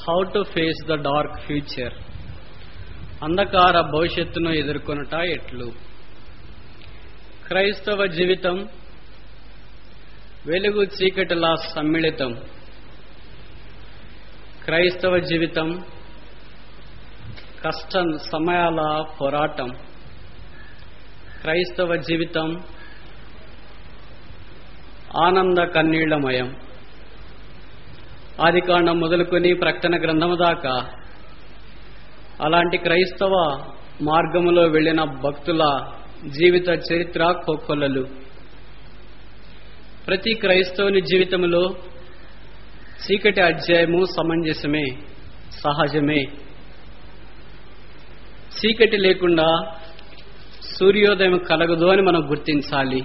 How to face the dark future అంధకార భవిష్యత్తును ఎదుర్కొనుట ఎట్లు క్రైస్తవ జీవితం వెలుగు చీకటిల సమ్మిళితం క్రైస్తవ జీవితం కష్ట సమయాల పోరాటం క్రైస్తవ జీవితం ఆనంద కన్నీళ్లమయం ఆదికాండం మొదలుకొని ప్రకటన గ్రంథము దాకా అలాంటి క్రైస్తవ మార్గములో వెళ్లిన భక్తుల జీవిత చరిత్ర కోకొల్లలు ప్రతి క్రైస్తవుని జీవితంలో చీకటి అధ్యాయము సమంజసమే సహజమే చీకటి లేకుండా సూర్యోదయం కలగదు అని మనం గుర్తించాలి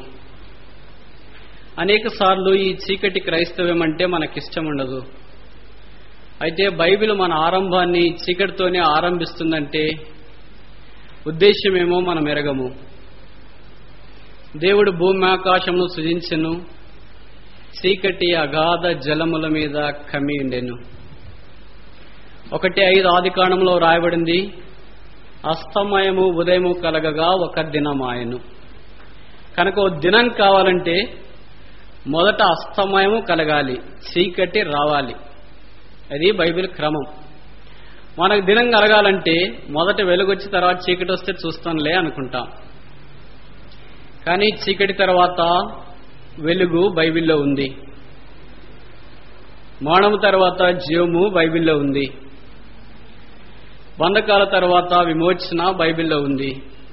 అనేక సార్లు ఈ చీకటి క్రైస్తవ్యం అంటే మనకిష్టం ఉండదు అయితే బైబిల్ మన ఆరంభాన్ని చీకటితోనే ఆరంభిస్తుందంటే ఉద్దేశ్యమేమో మనం ఎరగము దేవుడు భూమి ఆకాశమును సృజించెను చీకటి అగాధ జలముల మీద కమ్మి ఉండెను ఒకటి ఐదు ఆది కాండంలో రాయబడింది అస్తమయము ఉదయము కలగగా ఒక దినమాయను కనుక ఓ దినం కావాలంటే మొదట అస్తమయము కలగాలి చీకటి రావాలి అది బైబిల్ క్రమం మనకు దినం కలగాలంటే మొదట వెలుగొచ్చి తర్వాత చీకటి వస్తే చూస్తానులే అనుకుంటాం కానీ చీకటి తర్వాత వెలుగు బైబిల్లో ఉంది మరణము తర్వాత జీవము బైబిల్లో ఉంది బంధకాల తర్వాత విమోచన బైబిల్లో ఉంది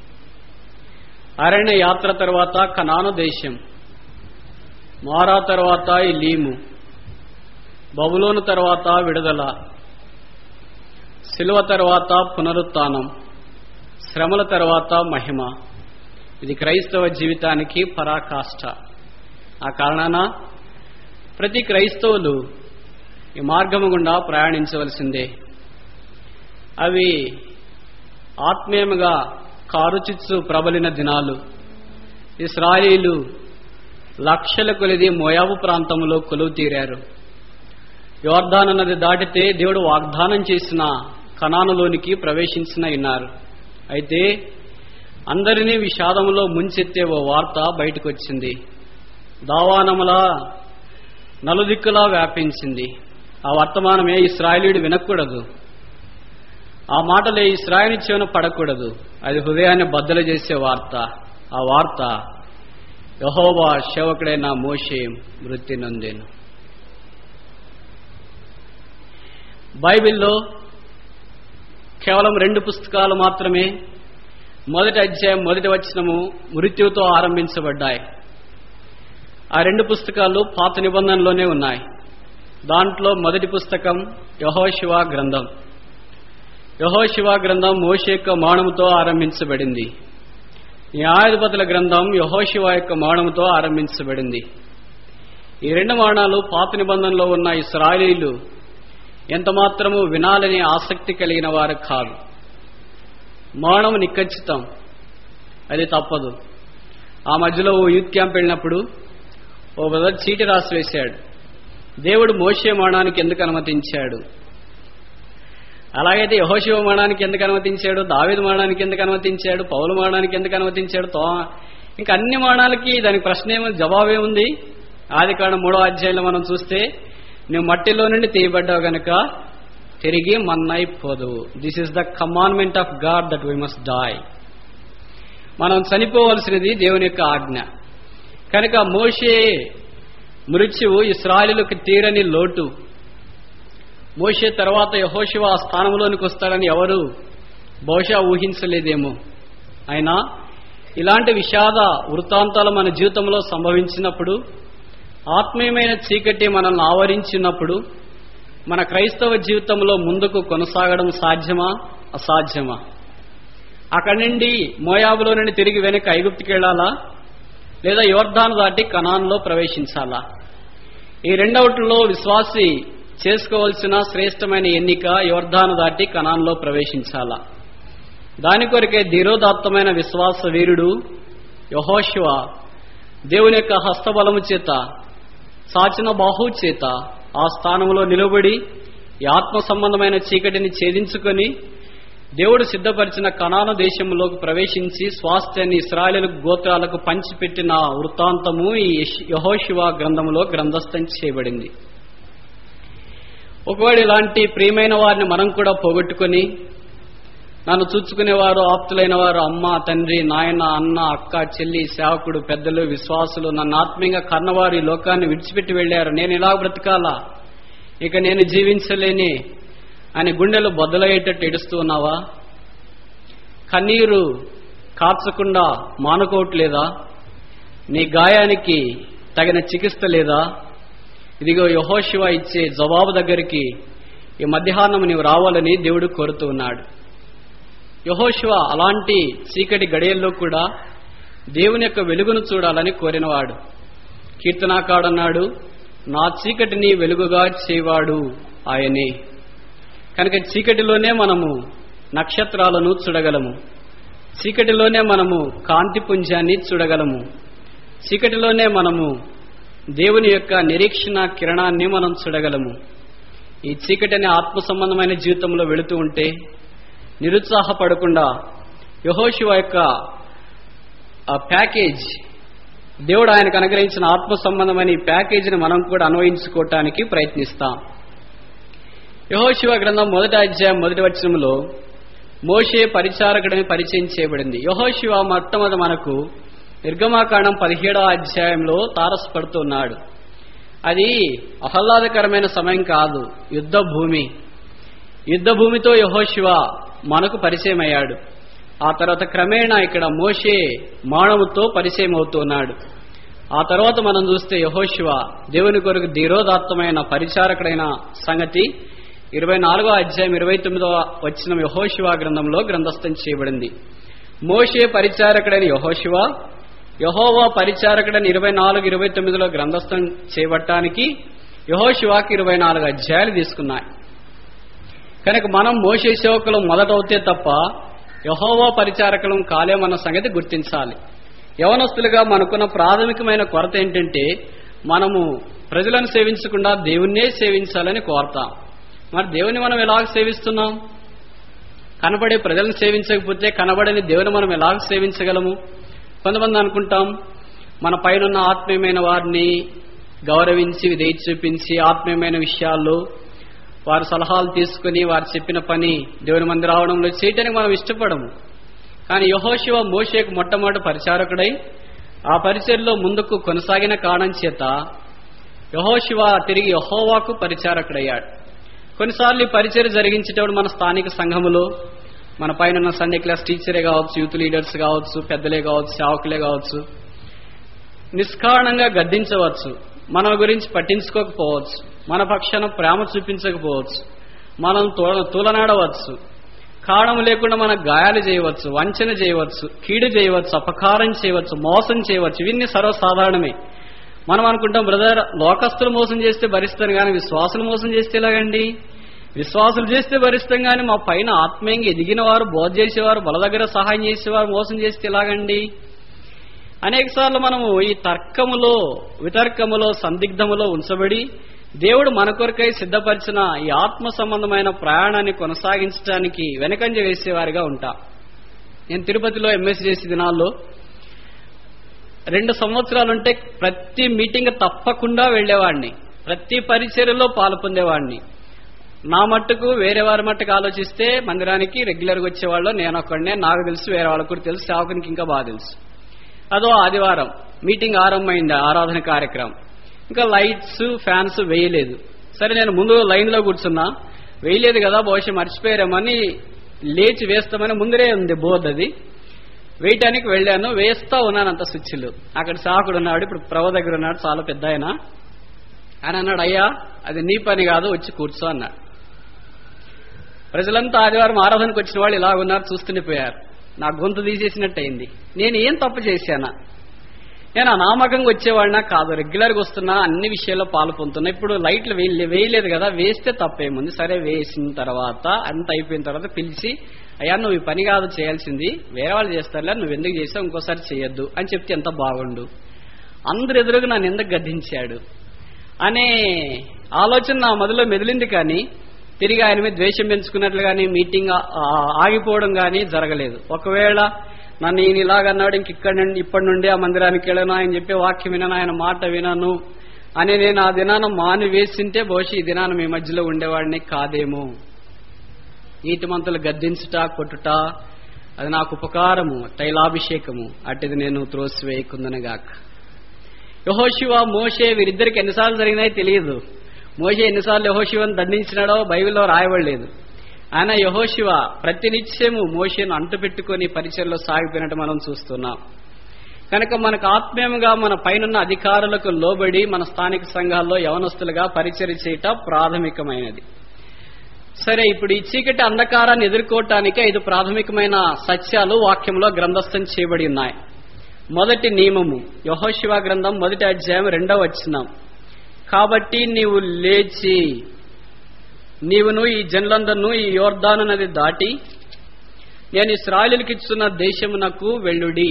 అరణ్య యాత్ర తర్వాత కనాను దేశం మారా తర్వాత ఈ లీము బబులోను తర్వాత విడుదల శిలువ తర్వాత పునరుత్నం శ్రమల తర్వాత మహిమ ఇది క్రైస్తవ జీవితానికి పరాకాష్ట ఆ కారణాన ప్రతి క్రైస్తవులు ఈ మార్గము గుండా ప్రయాణించవలసిందే అవి ఆత్మీయముగా కారుచిచ్చు ప్రబలిన దినాలు ఇస్రాయిలు లక్షల కొలిది మోయాబు ప్రాంతంలో కొలువు తీరారు యోర్ధాన్ నది దాటితే దేవుడు వాగ్దానం చేసిన కణానులోనికి ప్రవేశించిన ఉన్నారు అయితే అందరినీ విషాదంలో ముంచెత్తే ఓ వార్త బయటకు వచ్చింది దావానములా నలుదిక్కులా వ్యాపించింది ఆ వర్తమానమే ఇస్రాయలీడు వినకూడదు ఆ మాటలే ఇస్రాయని చెవున పడకూడదు అది హృదయాన్ని బద్దలు చేసే వార్త ఆ వార్త యహోవా సేవకుడైన మోషే మృతి నొందేను బైబిల్లో కేవలం రెండు పుస్తకాలు మాత్రమే మొదటి అధ్యాయం మొదటి వచనము మృత్యువుతో ఆరంభించబడ్డాయి ఆ రెండు పుస్తకాలు పాత నిబంధనలోనే ఉన్నాయి దాంట్లో మొదటి పుస్తకం యహోశివ గ్రంథం యహోశివ గ్రంథం మోషే యొక్క మానముతో ఆరంభించబడింది న్యాయాధిపతుల గ్రంథం యహోశివ యొక్క మానముతో ఆరంభించబడింది ఈ రెండు మానాలు పాత నిబంధనలో ఉన్న ఇస్రాయలీలు ఎంత మాత్రము వినాలని ఆసక్తి కలిగిన వారు కాదు మరణం నిఖచ్చితం అది తప్పదు ఆ మధ్యలో ఓ యూత్ క్యాంప్ వెళ్ళినప్పుడు ఓ బ్రదర్ చీటి రాసి వేశాడు దేవుడు మోసే మరణానికి ఎందుకు అనుమతించాడు అలాగైతే యహోశివ మరణానికి ఎందుకు అనుమతించాడు దావేది మరణానికి ఎందుకు అనుమతించాడు పౌలు మరణానికి ఎందుకు అనుమతించాడు తో ఇంకా అన్ని మరణాలకి దానికి ప్రశ్న ఏముంది జవాబేముంది ఆది కాండం మూడో అధ్యాయంలో మనం చూస్తే నువ్వు మట్టిలో నుండి తీయబడ్డావు గనక తిరిగి మన్నైపోదు this is the commandment of God that we must die మనం చనిపోవలసినది దేవుని యొక్క ఆజ్ఞ కనుక మోషే మృత్యువు ఇస్రాయలులకు తీరని లోటు మోషే తర్వాత యహోశివ ఆ స్థానంలోనికి వస్తాడని ఎవరు బహుశా ఊహించలేదేమో అయినా ఇలాంటి విషాద వృత్తాంతాలు మన జీవితంలో సంభవించినప్పుడు ఆత్మీయమైన చీకటి మనల్ని ఆవరించినప్పుడు మన క్రైస్తవ జీవితంలో ముందుకు కొనసాగడం సాధ్యమా అసాధ్యమా అక్కడి నుండి మోయాబులో నుండి తిరిగి వెనక్కి ఐగుప్తికి వెళ్ళాలా లేదా యోర్ధాను దాటి కణాన్లో ప్రవేశించాలా ఈ రెండవటిలో విశ్వాసి చేసుకోవలసిన శ్రేష్టమైన ఎన్నిక యోర్ధాను దాటి కణాన్లో ప్రవేశించాలా దాని కొరకే ధీరోదాత్తమైన విశ్వాస వీరుడు యహోశివ దేవుని యొక్క హస్తబలము చేత సాచిన బాహు చేత ఆ స్థానంలో నిలబడి ఈ ఆత్మ సంబంధమైన చీకటిని ఛేదించుకొని దేవుడు సిద్ధపరిచిన కనాన దేశంలోకి ప్రవేశించి స్వాస్థ్యాన్ని ఇస్రాయలు గోత్రాలకు పంచిపెట్టిన వృత్తాంతము ఈ యహోశివ గ్రంథములో గ్రంథస్థం చేయబడింది ఒకవేళ ఇలాంటి ప్రియమైన వారిని మనం కూడా పోగొట్టుకొని నన్ను చూచుకునేవారు ఆప్తులైన వారు అమ్మ తండ్రి నాయన అన్న అక్క చెల్లి సేవకుడు పెద్దలు విశ్వాసులు నన్ను ఆత్మీయంగా కన్నవారు ఈ లోకాన్ని విడిచిపెట్టి వెళ్లారు నేను ఇలా బ్రతకాలా ఇక నేను జీవించలేని అని గుండెలు బద్దలయ్యేటట్టు ఏడుస్తూ ఉన్నావా కన్నీరు కార్చకుండా మానుకోవట్లేదా నీ గాయానికి తగిన చికిత్స లేదా ఇదిగో యహోశివ ఇచ్చే జవాబు దగ్గరికి ఈ మధ్యాహ్నం నీవు రావాలని దేవుడు కోరుతూ ఉన్నాడు యహోశివ అలాంటి చీకటి గడియల్లో కూడా దేవుని యొక్క వెలుగును చూడాలని కోరినవాడు కీర్తనాకాడన్నాడు నా చీకటిని వెలుగుగా చేయవాడు ఆయనే కనుక చీకటిలోనే మనము నక్షత్రాలను చూడగలము చీకటిలోనే మనము కాంతి పుంజాన్ని చూడగలము చీకటిలోనే మనము దేవుని యొక్క నిరీక్షణ కిరణాన్ని మనం చూడగలము ఈ చీకటి అనే ఆత్మ సంబంధమైన జీవితంలో వెళుతూ ఉంటే నిరుత్సాహపడకుండా యహోశివ యొక్క ఆ ప్యాకేజ్ దేవుడు ఆయనకు అనుగ్రహించిన ఆత్మ సంబంధమైన ఈ ప్యాకేజీని మనం కూడా అన్వయించుకోవటానికి ప్రయత్నిస్తాం యహోశివ గ్రంథం మొదటి అధ్యాయం మొదటి వచనంలో మోషే పరిచారకుడని పరిచయం చేయబడింది యహోశివ మొట్టమొదటి మనకు నిర్గమాకాండం పదిహేడవ అధ్యాయంలో తారసపడుతున్నాడు అది ఆహ్లాదకరమైన సమయం కాదు యుద్ధ భూమి యుద్ధ భూమితో యహోశివ మనకు పరిచయం అయ్యాడు ఆ తర్వాత క్రమేణా ఇక్కడ మోషే మానవుతో పరిచయం అవుతున్నాడు ఆ తర్వాత మనం చూస్తే యహోశివ దేవుని కొరకు ధీరోదాత్తమైన పరిచారకుడైన సంగతి ఇరవై నాలుగో అధ్యాయం ఇరవై తొమ్మిదవ వచ్చిన యహోశివ గ్రంథంలో గ్రంథస్థం చేయబడింది మోషే పరిచారకుడైన యహోశివ యహోవా పరిచారకుడని ఇరవై నాలుగు ఇరవై తొమ్మిదిలో గ్రంథస్థం చేయబట్టానికి యహోశివాకి ఇరవై నాలుగు అధ్యాయాలు తీసుకున్నాయి కనుక మనం మోసే సేవకులు మొదటవుతే తప్ప యహోవా పరిచారకులం కాలేమన్న సంగతి గుర్తించాలి యవనస్తులుగా మనకున్న ప్రాథమికమైన కొరత ఏంటంటే మనము ప్రజలను సేవించకుండా దేవుణ్ణే సేవించాలని కోరతాం మరి దేవుని మనం ఎలాగ సేవిస్తున్నాం కనబడే ప్రజలను సేవించకపోతే కనబడని దేవుని మనం ఎలాగ సేవించగలము కొంతమంది అనుకుంటాం మన పైన ఆత్మీయమైన వారిని గౌరవించి విధేయ చూపించి ఆత్మీయమైన విషయాల్లో వారి సలహాలు తీసుకుని వారు చెప్పిన పని దేవుని మంది రావడంలో చేయటానికి మనం ఇష్టపడము కానీ యహోశివ మోషేకు మొట్టమొదటి పరిచారకుడై ఆ పరిచయలో ముందుకు కొనసాగిన కారణం చేత యహోశివ తిరిగి యహోవాకు పరిచారకుడయ్యాడు కొన్నిసార్లు ఈ పరిచయం జరిగించేటప్పుడు మన స్థానిక సంఘములో మన పైన ఉన్న సండే క్లాస్ టీచరే కావచ్చు యూత్ లీడర్స్ కావచ్చు పెద్దలే కావచ్చు సేవకులే కావచ్చు నిష్కారణంగా గద్దించవచ్చు మన గురించి పట్టించుకోకపోవచ్చు మన పక్షాన ప్రేమ చూపించకపోవచ్చు మనం తూలనాడవచ్చు కారణం లేకుండా మన గాయాలు చేయవచ్చు వంచన చేయవచ్చు కీడు చేయవచ్చు అపకారం చేయవచ్చు మోసం చేయవచ్చు ఇవన్నీ సర్వసాధారణమే మనం అనుకుంటాం బ్రదర్ లోకస్తులు మోసం చేస్తే భరిస్తాను కానీ విశ్వాసులు మోసం చేస్తే ఎలాగండి విశ్వాసులు చేస్తే భరిస్తాం కానీ మా పైన ఆత్మీయంగా ఎదిగిన వారు బోధ చేసేవారు బల దగ్గర సహాయం చేసేవారు మోసం చేస్తే ఎలాగండి అనేక సార్లు మనము ఈ తర్కములో వితర్కములో సందిగ్ధములో ఉంచబడి దేవుడు మన కొరకై సిద్ధపరిచిన ఈ ఆత్మ సంబంధమైన ప్రయాణాన్ని కొనసాగించడానికి వెనకంజ వేసేవారిగా ఉంటా నేను తిరుపతిలో ఎంఎస్ చేసే దినాల్లో రెండు సంవత్సరాలుంటే ప్రతి మీటింగ్ తప్పకుండా వెళ్లేవాడిని ప్రతి పరిచర్యలో పాలు పొందేవాడిని నా మట్టుకు వేరే వారి మట్టుకు ఆలోచిస్తే మందిరానికి రెగ్యులర్గా వచ్చేవాళ్ళు నేను ఒక్కడనే నాకు తెలుసు వేరే వాళ్ళకు కూడా తెలుసు సేవకునికి ఇంకా బాగా తెలుసు అదో ఆదివారం మీటింగ్ ఆరంభమైంది ఆరాధన కార్యక్రమం ఇంకా లైట్స్ ఫ్యాన్స్ వేయలేదు సరే నేను ముందు లైన్లో కూర్చున్నా వేయలేదు కదా బహుశా మర్చిపోయారేమని లేచి వేస్తామని ముందరే ఉంది బోర్డు అది వేయటానికి వెళ్ళాను వేస్తా ఉన్నాను అంత స్విచ్లు అక్కడ సాకుడు ఉన్నాడు ఇప్పుడు ప్రభు దగ్గర ఉన్నాడు చాలా పెద్ద ఆయన ఆయన అన్నాడు అయ్యా అది నీ పని కాదు వచ్చి కూర్చో అన్నాడు ప్రజలంతా ఆదివారం ఆరాధనకు వచ్చిన వాళ్ళు ఇలా ఉన్నారు చూస్తుండిపోయారు నా గొంతు తీసేసినట్టయింది నేను ఏం తప్పు చేశానా నేను అనామకంగా వచ్చేవాడినా కాదు రెగ్యులర్గా వస్తున్నా అన్ని విషయాల్లో పాలు పొందుతున్నా ఇప్పుడు లైట్లు వేయలే- వేయలేదు కదా వేస్తే తప్పేముంది సరే వేసిన తర్వాత అంత అయిపోయిన తర్వాత పిలిచి అయ్యా నువ్వు ఈ పని కాదు చేయాల్సింది వేరే వాళ్ళు చేస్తారులే నువ్వు ఎందుకు చేసావు ఇంకోసారి చేయొద్దు అని చెప్తే ఎంత బాగుండు అందరు ఎదురుగా నన్ను ఎందుకు గద్దించాడు అనే ఆలోచన నా మొదలో మెదిలింది కానీ తిరిగి ఆయన మీద ద్వేషం పెంచుకున్నట్లు కానీ మీటింగ్ ఆ- ఆ- ఆగిపోవడం కానీ జరగలేదు ఒకవేళ నన్ను ఈయన ఇలాగన్నాడు ఇంక ఇక్కడ నుండి ఇప్పటి నుండి ఆ మందిరానికి వెళ్ళను ఆయన చెప్పే వాక్యం వినను ఆయన మాట వినను అని నేను ఆ దినాన మాని వేసింటే బహుశా ఈ దినాన మీ మధ్యలో ఉండేవాడిని కాదేమో నీతిమంతులు గద్దించుట కొట్టుట అది నాకు ఉపకారము తైలాభిషేకము అటుది నేను త్రోసివేయకుందనగాక యహోశివ మోషే వీరిద్దరికి ఎన్నిసార్లు జరిగినాయో తెలియదు మోషే ఎన్నిసార్లు యహోశివను దండించినాడో బైబిల్లో రాయబడలేదు ఆయన యహోశివ ప్రతినిత్యము మోషేను అంటుపెట్టుకుని పరిచయలో సాగిపోయినట్టు మనం చూస్తున్నాం కనుక మనకు ఆత్మీయంగా మన పైనున్న అధికారులకు లోబడి మన స్థానిక సంఘాల్లో యవనస్తులుగా పరిచయం చేయటం ప్రాథమికమైనది సరే ఇప్పుడు ఈ చీకటి అంధకారాన్ని ఎదుర్కోవటానికి ఐదు ప్రాథమికమైన సత్యాలు వాక్యంలో గ్రంథస్థం చేయబడి ఉన్నాయి మొదటి నియమము యహోశివ గ్రంథం మొదటి అధ్యాయం రెండవ వచ్చినాం కాబట్టి నీవు లేచి నీవును ఈ జనులందరినూ ఈ యోర్దాను నది దాటి నేను ఇస్రాయలుకి ఇచ్చున్న దేశమునకు వెళ్ళుడి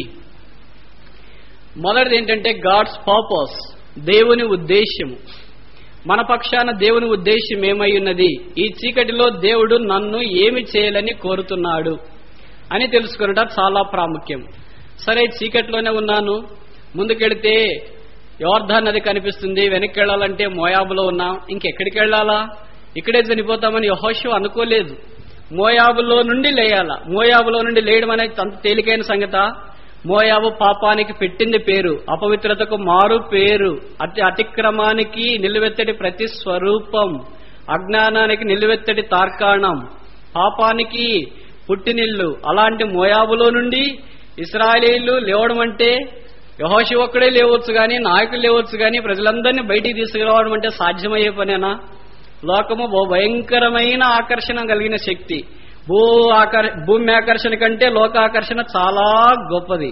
మొదటిది ఏంటంటే గాడ్స్ పర్పస్ దేవుని ఉద్దేశము మన పక్షాన దేవుని ఉద్దేశం ఏమై ఉన్నది ఈ చీకటిలో దేవుడు నన్ను ఏమి చేయాలని కోరుతున్నాడు అని తెలుసుకున్నట చాలా ప్రాముఖ్యం సరే చీకటిలోనే ఉన్నాను ముందుకెడితే యోర్ధా నది కనిపిస్తుంది వెనక్కి వెళ్ళాలంటే మోయాబులో ఉన్నాం ఇంకెక్కడికి వెళ్ళాలా ఇక్కడే చనిపోతామని యహోషు అనుకోలేదు మోయాబులో నుండి లేయాల మోయాబులో నుండి లేయడం అనేది అంత తేలికైన సంగత మోయాబు పాపానికి పెట్టింది పేరు అపవిత్రతకు మారు పేరు అతి అతిక్రమానికి నిలువెత్తడి ప్రతి స్వరూపం అజ్ఞానానికి నిలువెత్తడి తార్కాణం పాపానికి పుట్టినిల్లు అలాంటి మోయాబులో నుండి ఇస్రాయేలీలు లేవడం అంటే యహోషి ఒక్కడే లేవచ్చు గాని నాయకులు లేవచ్చు గాని ప్రజలందరినీ బయటికి తీసుకురావడం అంటే సాధ్యమయ్యే పనేనా లోకము ఓ భయంకరమైన ఆకర్షణ కలిగిన శక్తి భూ ఆకర్ భూమి ఆకర్షణ కంటే లోకాకర్షణ చాలా గొప్పది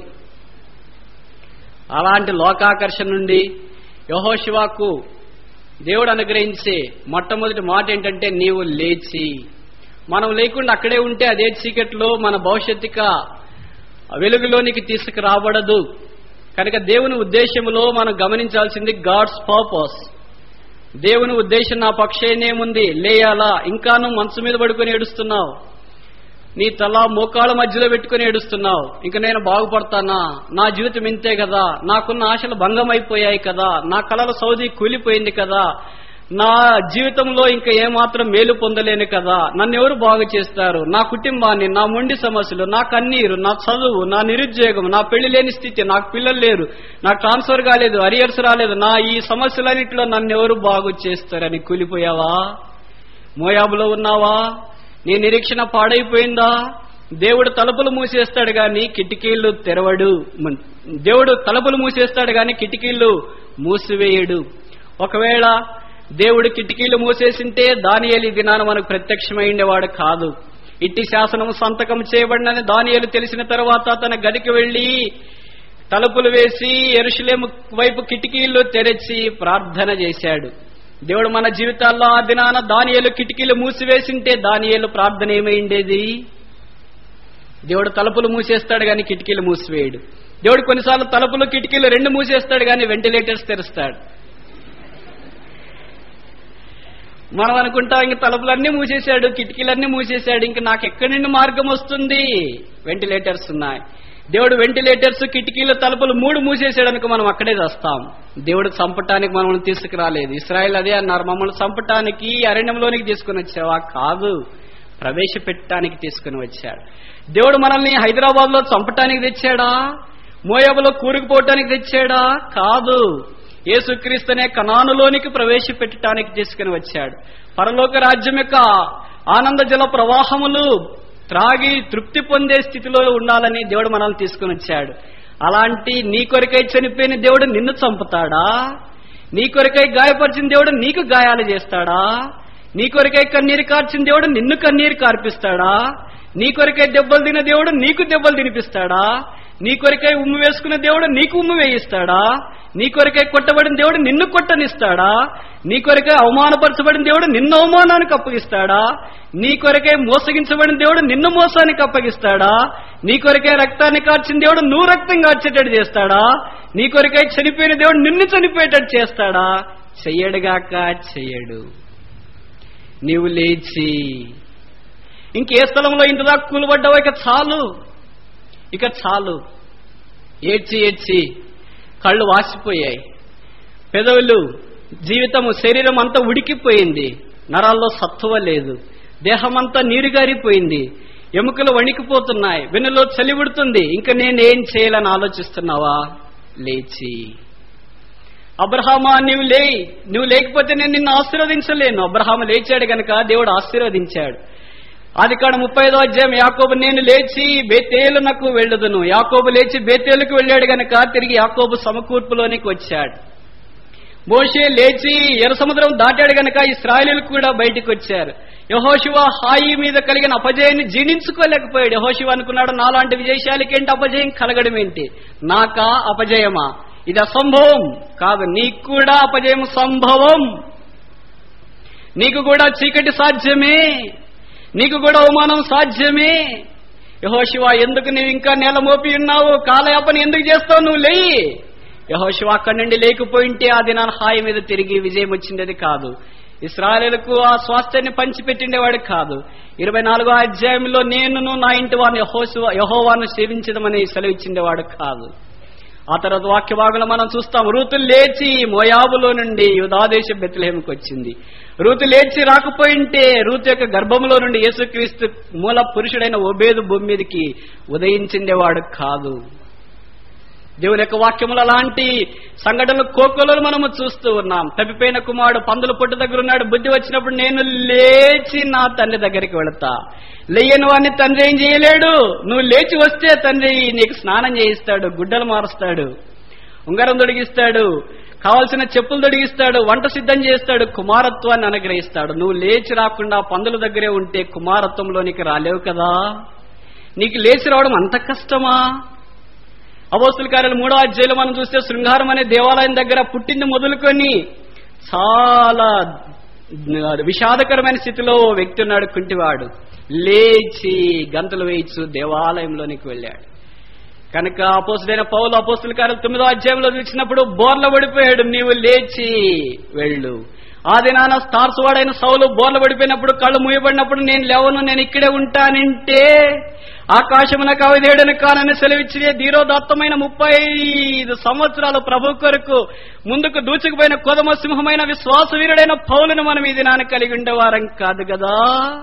అలాంటి లోకాకర్షణ నుండి యహోశివాకు దేవుడు అనుగ్రహించే మొట్టమొదటి మాట ఏంటంటే నీవు లేచి మనం లేకుండా అక్కడే ఉంటే అదే చీకట్లో మన భవిష్యత్తుక వెలుగులోనికి తీసుకురాబడదు కనుక దేవుని ఉద్దేశంలో మనం గమనించాల్సింది గాడ్స్ పర్పస్ దేవుని ఉద్దేశం నా పక్షేనేముంది లేయాలా ఇంకా నువ్వు మనసు మీద పడుకొని ఏడుస్తున్నావు నీ తల మోకాళ్ళ మధ్యలో పెట్టుకుని ఏడుస్తున్నావు ఇంక నేను బాగుపడతానా నా జీవితం ఇంతే కదా నాకున్న ఆశలు భంగం అయిపోయాయి కదా నా కళల సౌది కూలిపోయింది కదా నా జీవితంలో ఇంకా ఏమాత్రం మేలు పొందలేను కదా నన్ను ఎవరు బాగు చేస్తారు నా కుటుంబాన్ని నా మొండి సమస్యలు నా కన్నీరు నా చదువు నా నిరుద్యోగం నా పెళ్లి లేని స్థితి నాకు పిల్లలు లేరు నాకు ట్రాన్స్ఫర్ కాలేదు అరియర్స్ రాలేదు నా ఈ సమస్యలన్నింటిలో నన్ను ఎవరు బాగు చేస్తారని కూలిపోయావా మోయాబులో ఉన్నావా నీ నిరీక్షణ పాడైపోయిందా దేవుడు తలుపులు మూసేస్తాడు గాని కిటికీళ్లు తెరవడు మన్- దేవుడు తలుపులు మూసేస్తాడు గాని కిటికీళ్లు మూసివేయడు ఒకవేళ దేవుడు కిటికీలు మూసేసింటే దానియేలు ఈ దినాన మనకు ప్రత్యక్షమైండేవాడు కాదు ఇట్టి శాసనం సంతకం చేయబడినని దానియేలు తెలిసిన తర్వాత తన గదికి వెళ్లి తలుపులు వేసి ఎరుషులేము వైపు కిటికీలు తెరచి ప్రార్థన చేశాడు దేవుడు మన జీవితాల్లో ఆ దినాన దానియేలు కిటికీలు మూసివేసింటే దానియేలు ప్రార్థన ఏమైండేది దేవుడు తలుపులు మూసేస్తాడు గాని కిటికీలు మూసివేయడు దేవుడు కొన్నిసార్లు తలుపులు కిటికీలు రెండు మూసేస్తాడు గాని వెంటిలేటర్స్ తెరుస్తాడు మనం అనుకుంటాం ఇంక తలుపులన్నీ మూసేశాడు కిటికీలన్నీ మూసేశాడు ఇంక నాకు ఎక్కడి నుండి మార్గం వస్తుంది వెంటిలేటర్స్ ఉన్నాయి దేవుడు వెంటిలేటర్స్ కిటికీలు తలుపులు మూడు మూసేశాడు అనుకో మనం అక్కడే చేస్తాం దేవుడు చంపటానికి మనం తీసుకురాలేదు ఇస్రాయల్ అదే అన్నారు మమ్మల్ని చంపటానికి అరణ్యంలోనికి తీసుకుని వచ్చావా కాదు ప్రవేశపెట్టడానికి తీసుకుని వచ్చాడు దేవుడు మనల్ని హైదరాబాద్ లో చంపటానికి తెచ్చాడా మోయాబులో కూరుకుపోవటానికి తెచ్చాడా కాదు యేసుక్రీస్తునే కణానులోనికి ప్రవేశపెట్టడానికి తీసుకుని వచ్చాడు పరలోక రాజ్యం యొక్క ఆనంద జల ప్రవాహములు త్రాగి తృప్తి పొందే స్థితిలో ఉండాలని దేవుడు మనల్ని తీసుకుని వచ్చాడు అలాంటి నీ కొరకై చనిపోయిన దేవుడు నిన్ను చంపుతాడా నీ కొరకై గాయపరిచిన దేవుడు నీకు గాయాలు చేస్తాడా నీ కొరకై కన్నీరు కార్చిన దేవుడు నిన్ను కన్నీరు కార్పిస్తాడా నీ కొరకై దెబ్బలు తిన దేవుడు నీకు దెబ్బలు తినిపిస్తాడా నీ కొరకై ఉమ్ము వేసుకున్న దేవుడు నీకు ఉమ్ము వేయిస్తాడా నీ కొరకై కొట్టబడిన దేవుడు నిన్ను కొట్టనిస్తాడా నీ కొరకై అవమానపరచబడిన దేవుడు నిన్ను అవమానానికి అప్పగిస్తాడా నీ కొరకై మోసగించబడిన దేవుడు నిన్ను మోసానికి అప్పగిస్తాడా నీ కొరకై రక్తాన్ని కార్చిన దేవుడు నువ్వు రక్తం కార్చేటట్టు చేస్తాడా నీ కొరకై చనిపోయిన దేవుడు నిన్ను చనిపోయేటట్టు చేస్తాడా చెయ్యడుగాక చెయ్యడు నీవు లేచి ఇంకే స్థలంలో ఇంత దాకా కూలబడ్డావో ఇక చాలు ఇక చాలు ఏడ్చి ఏడ్చి కళ్ళు వాసిపోయాయి పెదవులు జీవితము శరీరం అంతా ఉడికిపోయింది నరాల్లో సత్తువ లేదు దేహమంతా నీరుగారిపోయింది ఎముకలు వణికిపోతున్నాయి వెన్నులో చలివిడుతుంది ఇంకా నేనేం చేయాలని ఆలోచిస్తున్నావా లేచి అబ్రహామా నీవు లే నువ్వు లేకపోతే నేను నిన్ను ఆశీర్వదించలేను అబ్రహాము లేచాడు గనక దేవుడు ఆశీర్వదించాడు అది కాడ ముప్పై ఐదో అధ్యాయం యాకోబు నేను లేచి బేతేలునకు వెళ్ళదును యాకోబు లేచి బేతేలుకు వెళ్ళాడు గనక తిరిగి యాకోబు సమకూర్పులోనికి వచ్చాడు మోషే లేచి ఎర్ర సముద్రం దాటాడు గనక ఇస్రాయలీలు కూడా బయటికి వచ్చారు యహోశివ హాయి మీద కలిగిన అపజయాన్ని జీర్ణించుకోలేకపోయాడు యహోశివ అనుకున్నాడు నాలాంటి విజయశాలికేంటి అపజయం కలగడం ఏంటి నాకా అపజయమా ఇది అసంభవం కాదు నీకు కూడా అపజయం సంభవం నీకు కూడా చీకటి సాధ్యమే నీకు కూడా అవమానం సాధ్యమే యహోశివ ఎందుకు నీవు ఇంకా నేల మోపి ఉన్నావు కాలయాపన ఎందుకు చేస్తావు నువ్వు లేయి యహోశివ అక్కడి నుండి లేకపోయింటే ఆ దినాన హాయి మీద తిరిగి విజయం వచ్చిండేది కాదు ఇస్రాయలకు ఆ స్వాస్థ్యాన్ని పంచిపెట్టిండేవాడు కాదు ఇరవై నాలుగో అధ్యాయంలో నేనును నా ఇంటి వారిని యహోశివ యహోవాను సేవించదమని సెలవిచ్చిండేవాడు కాదు ఆ తర్వాత వాక్య భాగంలో మనం చూస్తాం రూతు లేచి మోయాబులో నుండి యుధాదేశ బెత్లహేమకు వచ్చింది రూతు లేచి రాకపోయింటే రూతు యొక్క గర్భంలో నుండి యేసుక్రీస్తు మూల పురుషుడైన ఒబేదు భూమి మీదకి ఉదయించిండేవాడు కాదు దేవుని యొక్క వాక్యములు అలాంటి సంఘటనలు కోకోలను మనము చూస్తూ ఉన్నాం తప్పిపోయిన కుమారుడు పందుల పొట్టు దగ్గర ఉన్నాడు బుద్ధి వచ్చినప్పుడు నేను లేచి నా తండ్రి దగ్గరికి వెళతా లేయని వాడిని తండ్రి ఏం చేయలేడు నువ్వు లేచి వస్తే తండ్రి నీకు స్నానం చేయిస్తాడు గుడ్డలు మారుస్తాడు ఉంగరం తొడిగిస్తాడు కావలసిన చెప్పులు తొడిగిస్తాడు వంట సిద్ధం చేస్తాడు కుమారత్వాన్ని అనుగ్రహిస్తాడు నువ్వు లేచి రాకుండా పందుల దగ్గరే ఉంటే కుమారత్వంలోనికి రాలేవు కదా నీకు లేచి రావడం అంత కష్టమా అపోస్తుల కార్యాలు మూడో అధ్యాయులు మనం చూస్తే శృంగారం అనే దేవాలయం దగ్గర పుట్టింది మొదలుకొని చాలా విషాదకరమైన స్థితిలో ఓ వ్యక్తి ఉన్నాడు కుంటివాడు లేచి గంతులు వేయచ్చు దేవాలయంలోనికి వెళ్ళాడు కనుక అపోసుడైన పౌలు అపోస్తుల కార్యాలు తొమ్మిదో అధ్యాయంలో చూసినప్పుడు బోర్ల పడిపోయాడు నీవు లేచి వెళ్ళు ఆ దినాన స్టార్స్ వాడైన సౌలు బోర్ల పడిపోయినప్పుడు కళ్ళు మూయబడినప్పుడు నేను లేవను నేను ఇక్కడే ఉంటానంటే ఆకాశమున కవిదేడని కానని సెలవిచ్చే ధీరోదాత్తమైన ముప్పై ఐదు సంవత్సరాలు ప్రభు కొరకు ముందుకు దూచుకుపోయిన కొదమ సింహమైన విశ్వాస వీరుడైన పౌలను మనం ఈ దినాన్ని కలిగి ఉండేవారం కాదు కదా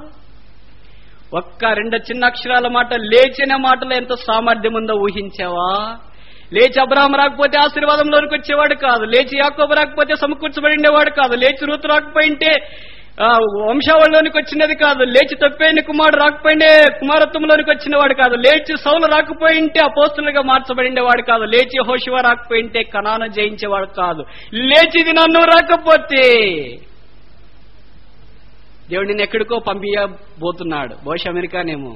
ఒక్క రెండు చిన్న అక్షరాల మాట లేచిన మాటలో ఎంత సామర్థ్యం ఉందో ఊహించావా లేచి అబ్రాహం రాకపోతే ఆశీర్వాదంలోనికి వచ్చేవాడు కాదు లేచి యాకోబు రాకపోతే సమకూర్చబడిండేవాడు కాదు లేచి రూతు రాకపోయింటే ఆ, వంశావళిలోనికి వచ్చినది కాదు లేచి తప్పైన కుమారుడు రాకపోయిండే కుమారత్వంలోనికి వచ్చినవాడు కాదు లేచి సౌలు రాకపోయింటే అపోస్తులుగా మార్చబడిండేవాడు కాదు లేచి హోషివ రాకపోయింటే కణాను జయించేవాడు కాదు లేచి ఇది నన్ను రాకపోతే దేవుడు నిన్ను ఎక్కడికో పంపించబోతున్నాడు బహుశా అమెరికానేమో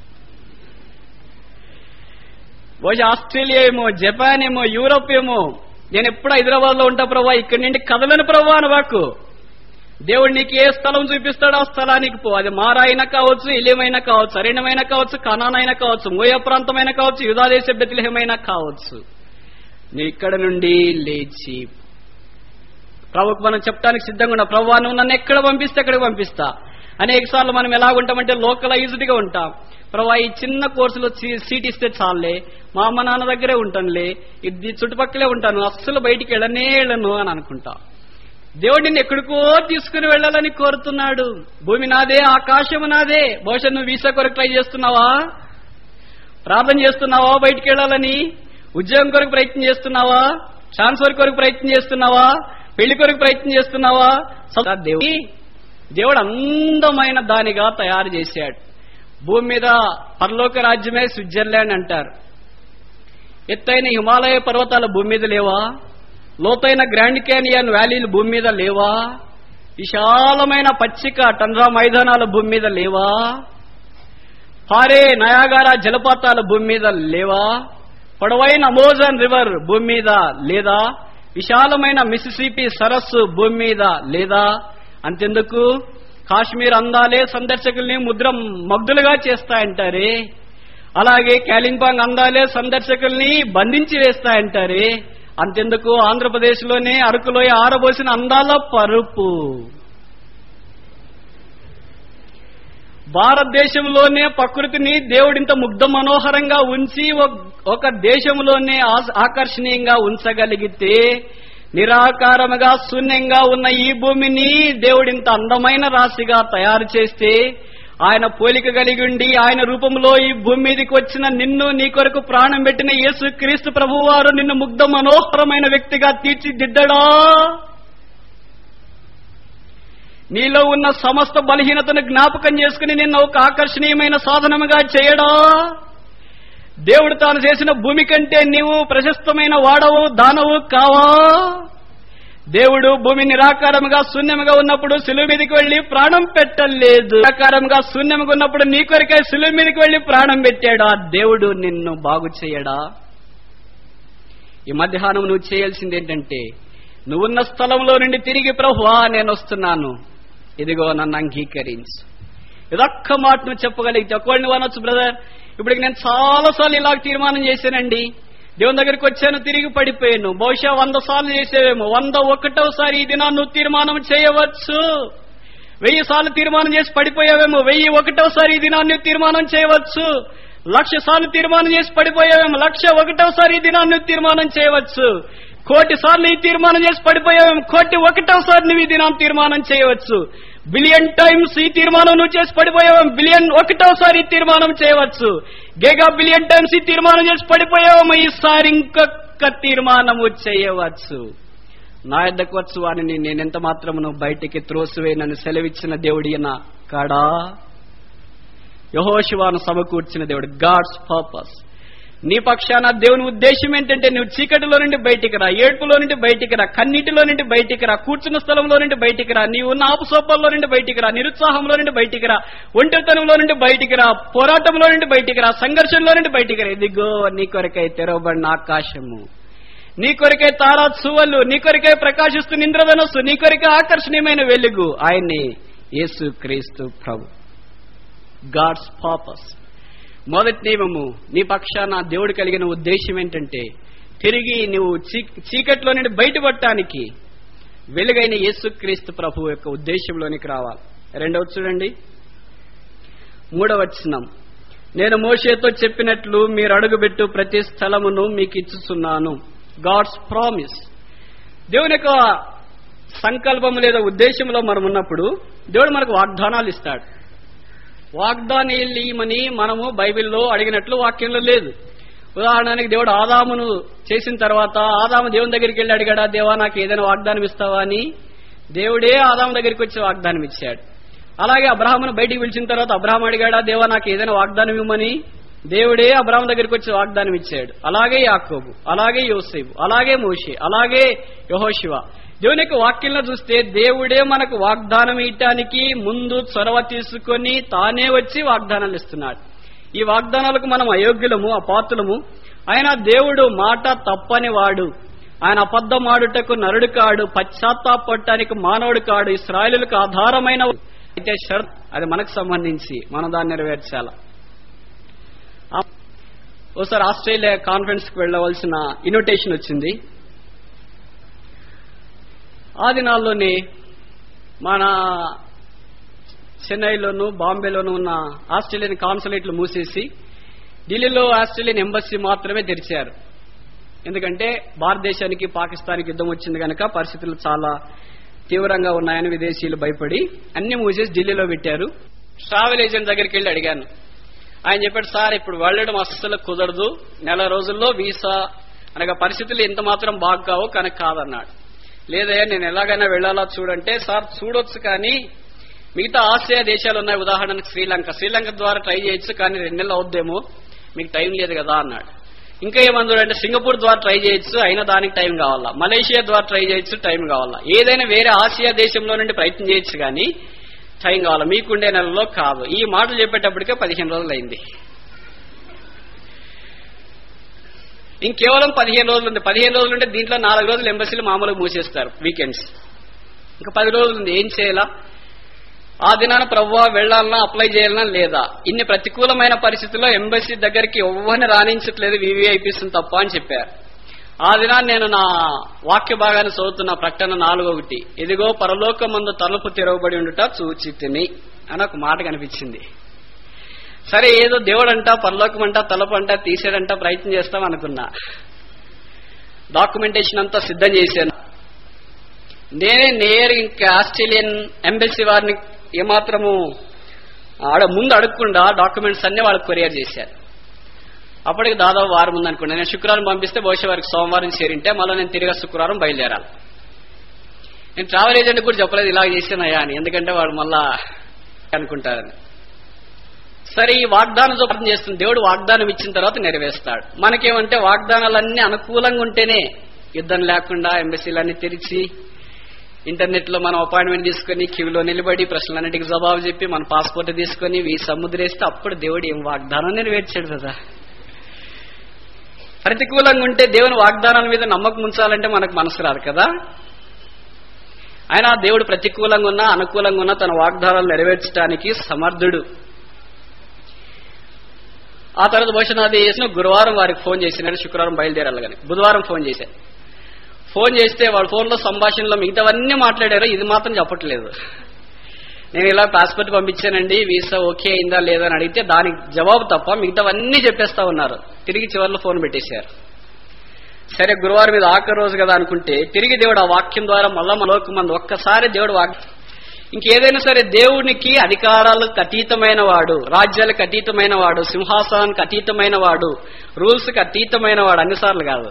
బహుశా ఆస్ట్రేలియా ఏమో జపాన్ ఏమో యూరోప్ ఏమో నేను ఎప్పుడు హైదరాబాద్ లో ఉంటా ప్రభా ఇక్కడి నుండి కదలని ప్రభా అనవాకు దేవుడు నీకు ఏ స్థలం చూపిస్తాడో ఆ స్థలానికి పో అది మారాయినా కావచ్చు ఇలేమైనా కావచ్చు అరణ్యమైనా కావచ్చు కనానైనా కావచ్చు మోయ ప్రాంతమైనా కావచ్చు యుధాదేశ బెత్లహేమైనా కావచ్చు నీ ఇక్కడ నుండి లేచి ప్రభుకు మనం చెప్పడానికి సిద్ధంగా ఉన్నా ప్రభు నువ్వు నన్ను ఎక్కడ పంపిస్తే ఎక్కడికి పంపిస్తా అనేక సార్లు మనం ఎలా ఉంటామంటే లోకలైజ్డ్ గా ఉంటాం ప్రభా ఈ చిన్న కోర్సులో సీ- సీట్ ఇస్తే చాలే మా అమ్మ నాన్న దగ్గరే ఉంటానులే ఇది చుట్టుపక్కలే ఉంటాను అస్సలు బయటికి వెళ్ళనే వెళ్ళను అని అనుకుంటా దేవుడు నిన్ను ఎక్కడికో తీసుకుని వెళ్ళాలని కోరుతున్నాడు భూమి నాదే ఆకాశము నాదే బహుశా నువ్వు వీసా కొరకు ట్రై చేస్తున్నావా ప్రార్థన చేస్తున్నావా బయటికి వెళ్ళాలని ఉద్యోగం కొరకు ప్రయత్నం చేస్తున్నావా ట్రాన్స్ఫర్ కొరకు ప్రయత్నం చేస్తున్నావా పెళ్లి కొరకు ప్రయత్నం చేస్తున్నావా స- దేవుడి దేవుడు అందమైన దానిగా తయారు చేశాడు భూమి మీద పరలోక రాజ్యమే స్విట్జర్లాండ్ అంటారు ఎత్తైన హిమాలయ పర్వతాల భూమి మీద లేవా లోతైన గ్రాండ్ క్యానియన్ వ్యాలీలు భూమి మీద లేవా విశాలమైన పచ్చిక టండ్రా మైదానాల భూమి మీద లేవా పారే నయాగారా జలపాతాల భూమి మీద లేవా పొడవైన అమోజన్ రివర్ భూమి మీద లేదా విశాలమైన మిసిసిపి సరస్సు భూమి మీద లేదా అంతెందుకు కాశ్మీర్ అందాలే సందర్శకుల్ని ముద్ర మగ్ధులుగా చేస్తాయంటారే అలాగే కాలింపాంగ్ అందాలే సందర్శకుల్ని బంధించి వేస్తాయంటారే అంతెందుకు ఆంధ్రప్రదేశ్ లోనే అరకులోయ ఆరబోసిన అందాల పరుపు భారతదేశంలోనే ప్రకృతిని దేవుడింత ముగ్ధ మనోహరంగా ఉంచి ఒక- ఒక దేశంలోనే ఆ- ఆకర్షణీయంగా ఉంచగలిగితే నిరాకారముగా శూన్యంగా ఉన్న ఈ భూమిని దేవుడింత అందమైన రాశిగా తయారు చేస్తే ఆయన పోలిక కలిగి ఉండి ఆయన రూపంలో ఈ భూమి మీదకి వచ్చిన నిన్ను నీ కొరకు ప్రాణం పెట్టిన యేసు క్రీస్తు ప్రభువారు నిన్ను ముగ్ధ మనోహరమైన వ్యక్తిగా తీర్చిదిద్దడా నీలో ఉన్న సమస్త బలహీనతను జ్ఞాపకం చేసుకుని నిన్ను ఒక ఆకర్షణీయమైన సాధనముగా చేయడా దేవుడు తాను చేసిన భూమి కంటే నీవు ప్రశస్తమైన వాడవు దానవు కావా దేవుడు భూమి నిరాకారముగా శూన్యముగా ఉన్నప్పుడు సులువు మీదకి వెళ్లి ప్రాణం పెట్టలేదు నిరాకారముగా శూన్యముగా ఉన్నప్పుడు నీ కొరికై సులువు మీదకి వెళ్లి ప్రాణం పెట్టాడు ఆ దేవుడు నిన్ను బాగు చేయడా ఈ మధ్యాహ్నం నువ్వు చేయాల్సింది ఏంటంటే నువ్వున్న స్థలంలో నుండి తిరిగి ప్రభువా నేను వస్తున్నాను ఇదిగో నన్ను అంగీకరించు ఇదొక్క మాట నువ్వు చెప్పగలిగితే ఒకవేళ నువ్వు అనొచ్చు బ్రదర్ ఇప్పటికి నేను చాలాసార్లు ఇలాగ తీర్మానం చేశానండి దేవుని దగ్గరికి వచ్చాను తిరిగి పడిపోయాను బహుశా వంద సార్లు చేసేవేమో వంద ఒకటోసారి ఈ దినాన్ని నువ్వు తీర్మానం చేయవచ్చు వెయ్యి సార్లు తీర్మానం చేసి పడిపోయావేమో వెయ్యి ఒకటోసారి ఈ దినాన్ని నువ్వు తీర్మానం చేయవచ్చు లక్ష సార్లు తీర్మానం చేసి పడిపోయావేమో లక్ష ఒకటోసారి ఈ దినాన్ని నువ్వు తీర్మానం చేయవచ్చు కోటి సార్లు ఈ తీర్మానం చేసి పడిపోయావేమో కోటి ఒకటోసారి నువ్వు ఈ దినాన్ని తీర్మానం చేయవచ్చు బిలియన్ టైమ్స్ ఈ తీర్మానం నువ్వు చేసి పడిపోయావు బిలియన్ ఒకటోసారి ఈ తీర్మానం చేయవచ్చు గేగా బిలియన్ టైమ్స్ ఈ తీర్మానం చేసి పడిపోయావు ఈసారి ఇంకొక తీర్మానము చేయవచ్చు నా యొద్దకు వచ్చు వారిని నేనెంత మాత్రమును బయటికి త్రోసివేనని సెలవిచ్చిన దేవుడి నా కాడా యహోశివాను సమకూర్చిన దేవుడు గాడ్స్ పర్పస్ నీ పక్షాన దేవుని ఉద్దేశం ఏంటంటే నువ్వు చీకటిలో నుండి బయటికి రా ఏడ్పులో నుండి బయటికి రా కన్నీటిలో నుండి బయటికి రా కూర్చున్న స్థలంలో నుండి బయటికి రా నీవు ఉన్న ఆపుసోపాల్లో నుండి బయటికి రా నిరుత్సాహంలో నుండి బయటికి రా ఒంటరితనంలో నుండి బయటికి రా పోరాటంలో నుండి బయటికి రా సంఘర్షణలో నుండి బయటికి రా ఇదిగో నీ కొరకై తెరవబడిన ఆకాశము నీ కొరకై తారా చువ్వలు నీ కొరకై ప్రకాశిస్తున్న ఇంద్రధనస్సు నీ కొరకై ఆకర్షణీయమైన వెలుగు ఆయన్ని యేసు క్రీస్తు ప్రభు గాడ్స్ పర్పస్ మొదటి నియమము నీ పక్షాన దేవుడు కలిగిన ఉద్దేశం ఏంటంటే తిరిగి నువ్వు చీ- చీకట్లో నుండి బయటపడటానికి వెలుగైన యేసుక్రీస్తు ప్రభు యొక్క ఉద్దేశంలోనికి రావాలి రెండవ చూడండి మూడవ వచనం నేను మోషేతో చెప్పినట్లు మీరు అడుగుబెట్టు ప్రతి స్థలమును మీకు ఇచ్చుచున్నాను గాడ్స్ ప్రామిస్ దేవుని యొక్క సంకల్పం లేదా ఉద్దేశంలో మనం ఉన్నప్పుడు దేవుడు మనకు వాగ్దానాలు ఇస్తాడు వాగ్దానాలు ఇయ్యమని మనము బైబిల్లో అడిగినట్లు వాక్యంలో లేదు ఉదాహరణకి దేవుడు ఆదామును చేసిన తర్వాత ఆదాము దేవుని దగ్గరికి వెళ్ళి అడిగాడా దేవా నాకు ఏదైనా వాగ్దానం ఇస్తావా అని దేవుడే ఆదాము దగ్గరికి వచ్చి వాగ్దానం ఇచ్చాడు అలాగే అబ్రహామును బయటికి పిలిచిన తర్వాత అబ్రహాం అడిగాడా దేవా నాకు ఏదైనా వాగ్దానం ఇవ్వమని దేవుడే అబ్రహాం దగ్గరికి వచ్చి వాగ్దానం ఇచ్చాడు అలాగే యాకోబు అలాగే యోసేపు అలాగే మోషే అలాగే యహోశివ దేవుని యొక్క వాక్యంలో చూస్తే దేవుడే మనకు వాగ్దానం ఇయటానికి ముందు చొరవ తీసుకొని తానే వచ్చి వాగ్దానాలు ఇస్తున్నాడు ఈ వాగ్దానాలకు మనం అయోగ్యులము అపాత్రులము ఆయన దేవుడు మాట తప్పని వాడు ఆయన అబద్ధమాడుటకు నరుడు కాడు పశ్చాత్తాపడటానికి మానవుడు కాడు ఇస్రాయలులకు ఆధారమైన అయితే షరత్ అది మనకు సంబంధించి మనం దాన్ని నెరవేర్చాల ఆ- ఓసారి ఆస్ట్రేలియా కాన్ఫరెన్స్ కి వెళ్ళవలసిన ఇన్విటేషన్ వచ్చింది ఆ దినాల్లోనే మన చెన్నైలోను బాంబేలోను ఉన్న ఆస్ట్రేలియన్ కాన్సులేట్లు మూసేసి ఢిల్లీలో ఆస్ట్రేలియన్ ఎంబసీ మాత్రమే తెరిచారు ఎందుకంటే భారతదేశానికి పాకిస్తాన్కి యుద్ధం వచ్చింది కనుక పరిస్థితులు చాలా తీవ్రంగా ఉన్నాయని విదేశీయులు భయపడి అన్ని మూసేసి ఢిల్లీలో పెట్టారు ట్రావెల్ ఏజెంట్ దగ్గరికి వెళ్ళి అడిగాను ఆయన చెప్పాడు సార్ ఇప్పుడు వెళ్ళడం అస్సలు కుదరదు నెల రోజుల్లో వీసా అనగా పరిస్థితులు ఎంత మాత్రం బాగా కావు కనుక కాదన్నాడు లేదయ్యా నేను ఎలాగైనా వెళ్ళాలా చూడంటే సార్ చూడొచ్చు కానీ మిగతా ఆసియా దేశాలు ఉన్నాయి ఉదాహరణకు శ్రీలంక శ్రీలంక ద్వారా ట్రై చేయొచ్చు కానీ రెండు నెలలు అవుద్దేమో మీకు టైం లేదు కదా అన్నాడు ఇంకా ఏమందుడు అంటే సింగపూర్ ద్వారా ట్రై చేయొచ్చు అయినా దానికి టైం కావాలా మలేషియా ద్వారా ట్రై చేయొచ్చు టైం కావాలా ఏదైనా వేరే ఆసియా దేశంలో నుండి ప్రయత్నం చేయొచ్చు కానీ టైం కావాలా మీకుండే నెలలో కాదు ఈ మాటలు చెప్పేటప్పటికే పదిహేను రోజులు అయింది ఇంకేవలం పదిహేను రోజులు ఉంది పదిహేను రోజులు ఉంటే దీంట్లో నాలుగు రోజులు ఎంబసీలు మామూలుగా మూసేస్తారు వీకెండ్స్ ఇంకా పది రోజులు ఉంది ఏం చేయాలా ఆ దినాన ప్రభువా వెళ్లాలన్నా అప్లై చేయాలన్నా లేదా ఇన్ని ప్రతికూలమైన పరిస్థితుల్లో ఎంబసీ దగ్గరికి ఎవ్వరిని రాణించట్లేదు వివిఐపీస్ తప్ప అని చెప్పారు ఆ దినాన్ని నేను నా వాక్య భాగాన్ని చదువుతున్న ప్రకటన నాలుగో ఒకటి ఇదిగో పరలోకమందు తలుపు తెరవబడి ఉండుట చూచితిని అని ఒక మాట కనిపించింది సరే ఏదో దేవుడు అంట పరలోకం అంట తలుపు అంట తీసేడంట ప్రయత్నం చేస్తాం అనుకున్నా డాక్యుమెంటేషన్ అంతా సిద్ధం చేశాను నేనే నేరు ఇంకా ఆస్ట్రేలియన్ ఎంబసీ వారిని ఏమాత్రము ఆడ ముందు అడగకుండా డాక్యుమెంట్స్ అన్ని వాళ్ళకి కొరియర్ చేశారు అప్పటికి దాదాపు వారం ఉంది అనుకున్నా నేను శుక్రవారం పంపిస్తే బహుశా వారికి సోమవారం చేరింటే మళ్ళీ నేను తిరిగి శుక్రవారం బయలుదేరాలి నేను ట్రావెల్ ఏజెంట్ కూడా చెప్పలేదు ఇలా చేసానయ్యా అని ఎందుకంటే వాడు మళ్ళా అనుకుంటారని సరే ఈ వాగ్దానం ప్రార్థన చేస్తుంది దేవుడు వాగ్దానం ఇచ్చిన తర్వాత నెరవేరుస్తాడు మనకేమంటే వాగ్దానాలన్నీ అనుకూలంగా ఉంటేనే యుద్ధం లేకుండా ఎంబసీలన్నీ తెరిచి ఇంటర్నెట్ లో మనం అపాయింట్మెంట్ తీసుకుని క్యూలో నిలబడి ప్రశ్నలన్నిటికి జవాబు చెప్పి మన పాస్పోర్ట్ తీసుకుని వీసా ముద్రేస్తే అప్పుడు దేవుడు ఏం వాగ్దానం నెరవేర్చాడు కదా ప్రతికూలంగా ఉంటే దేవుని వాగ్దానాల మీద నమ్మకం ఉంచాలంటే మనకు మనసు రాదు కదా ఆయన దేవుడు ప్రతికూలంగా ఉన్నా అనుకూలంగా ఉన్నా తన వాగ్దానాలు నెరవేర్చడానికి సమర్థుడు ఆ తర్వాత భవిష్యనాథ్ చేసిన గురువారం వారికి ఫోన్ చేసిన శుక్రవారం బయలుదేరాలి కానీ బుధవారం ఫోన్ చేశాను ఫోన్ చేస్తే వాళ్ళ ఫోన్లో సంభాషణలో మిగతావన్నీ మాట్లాడారు ఇది మాత్రం చెప్పట్లేదు నేను ఇలా పాస్పోర్ట్ పంపించానండి వీసా ఓకే అయిందా లేదా అని అడిగితే దానికి జవాబు తప్ప మిగతావన్నీ చెప్పేస్తా ఉన్నారు తిరిగి చివరిలో ఫోన్ పెట్టేశారు సరే గురువారం మీద ఆఖరి రోజు కదా అనుకుంటే తిరిగి దేవుడు ఆ వాక్యం ద్వారా మళ్ళా మనలోకి మంది ఒక్కసారి దేవుడు వాక్యం ఇంకేదైనా సరే దేవునికి అధికారాలకు అతీతమైన వాడు రాజ్యాలకు అతీతమైన వాడు సింహాసనానికి అతీతమైన వాడు రూల్స్కి అతీతమైన వాడు అన్నిసార్లు కాదు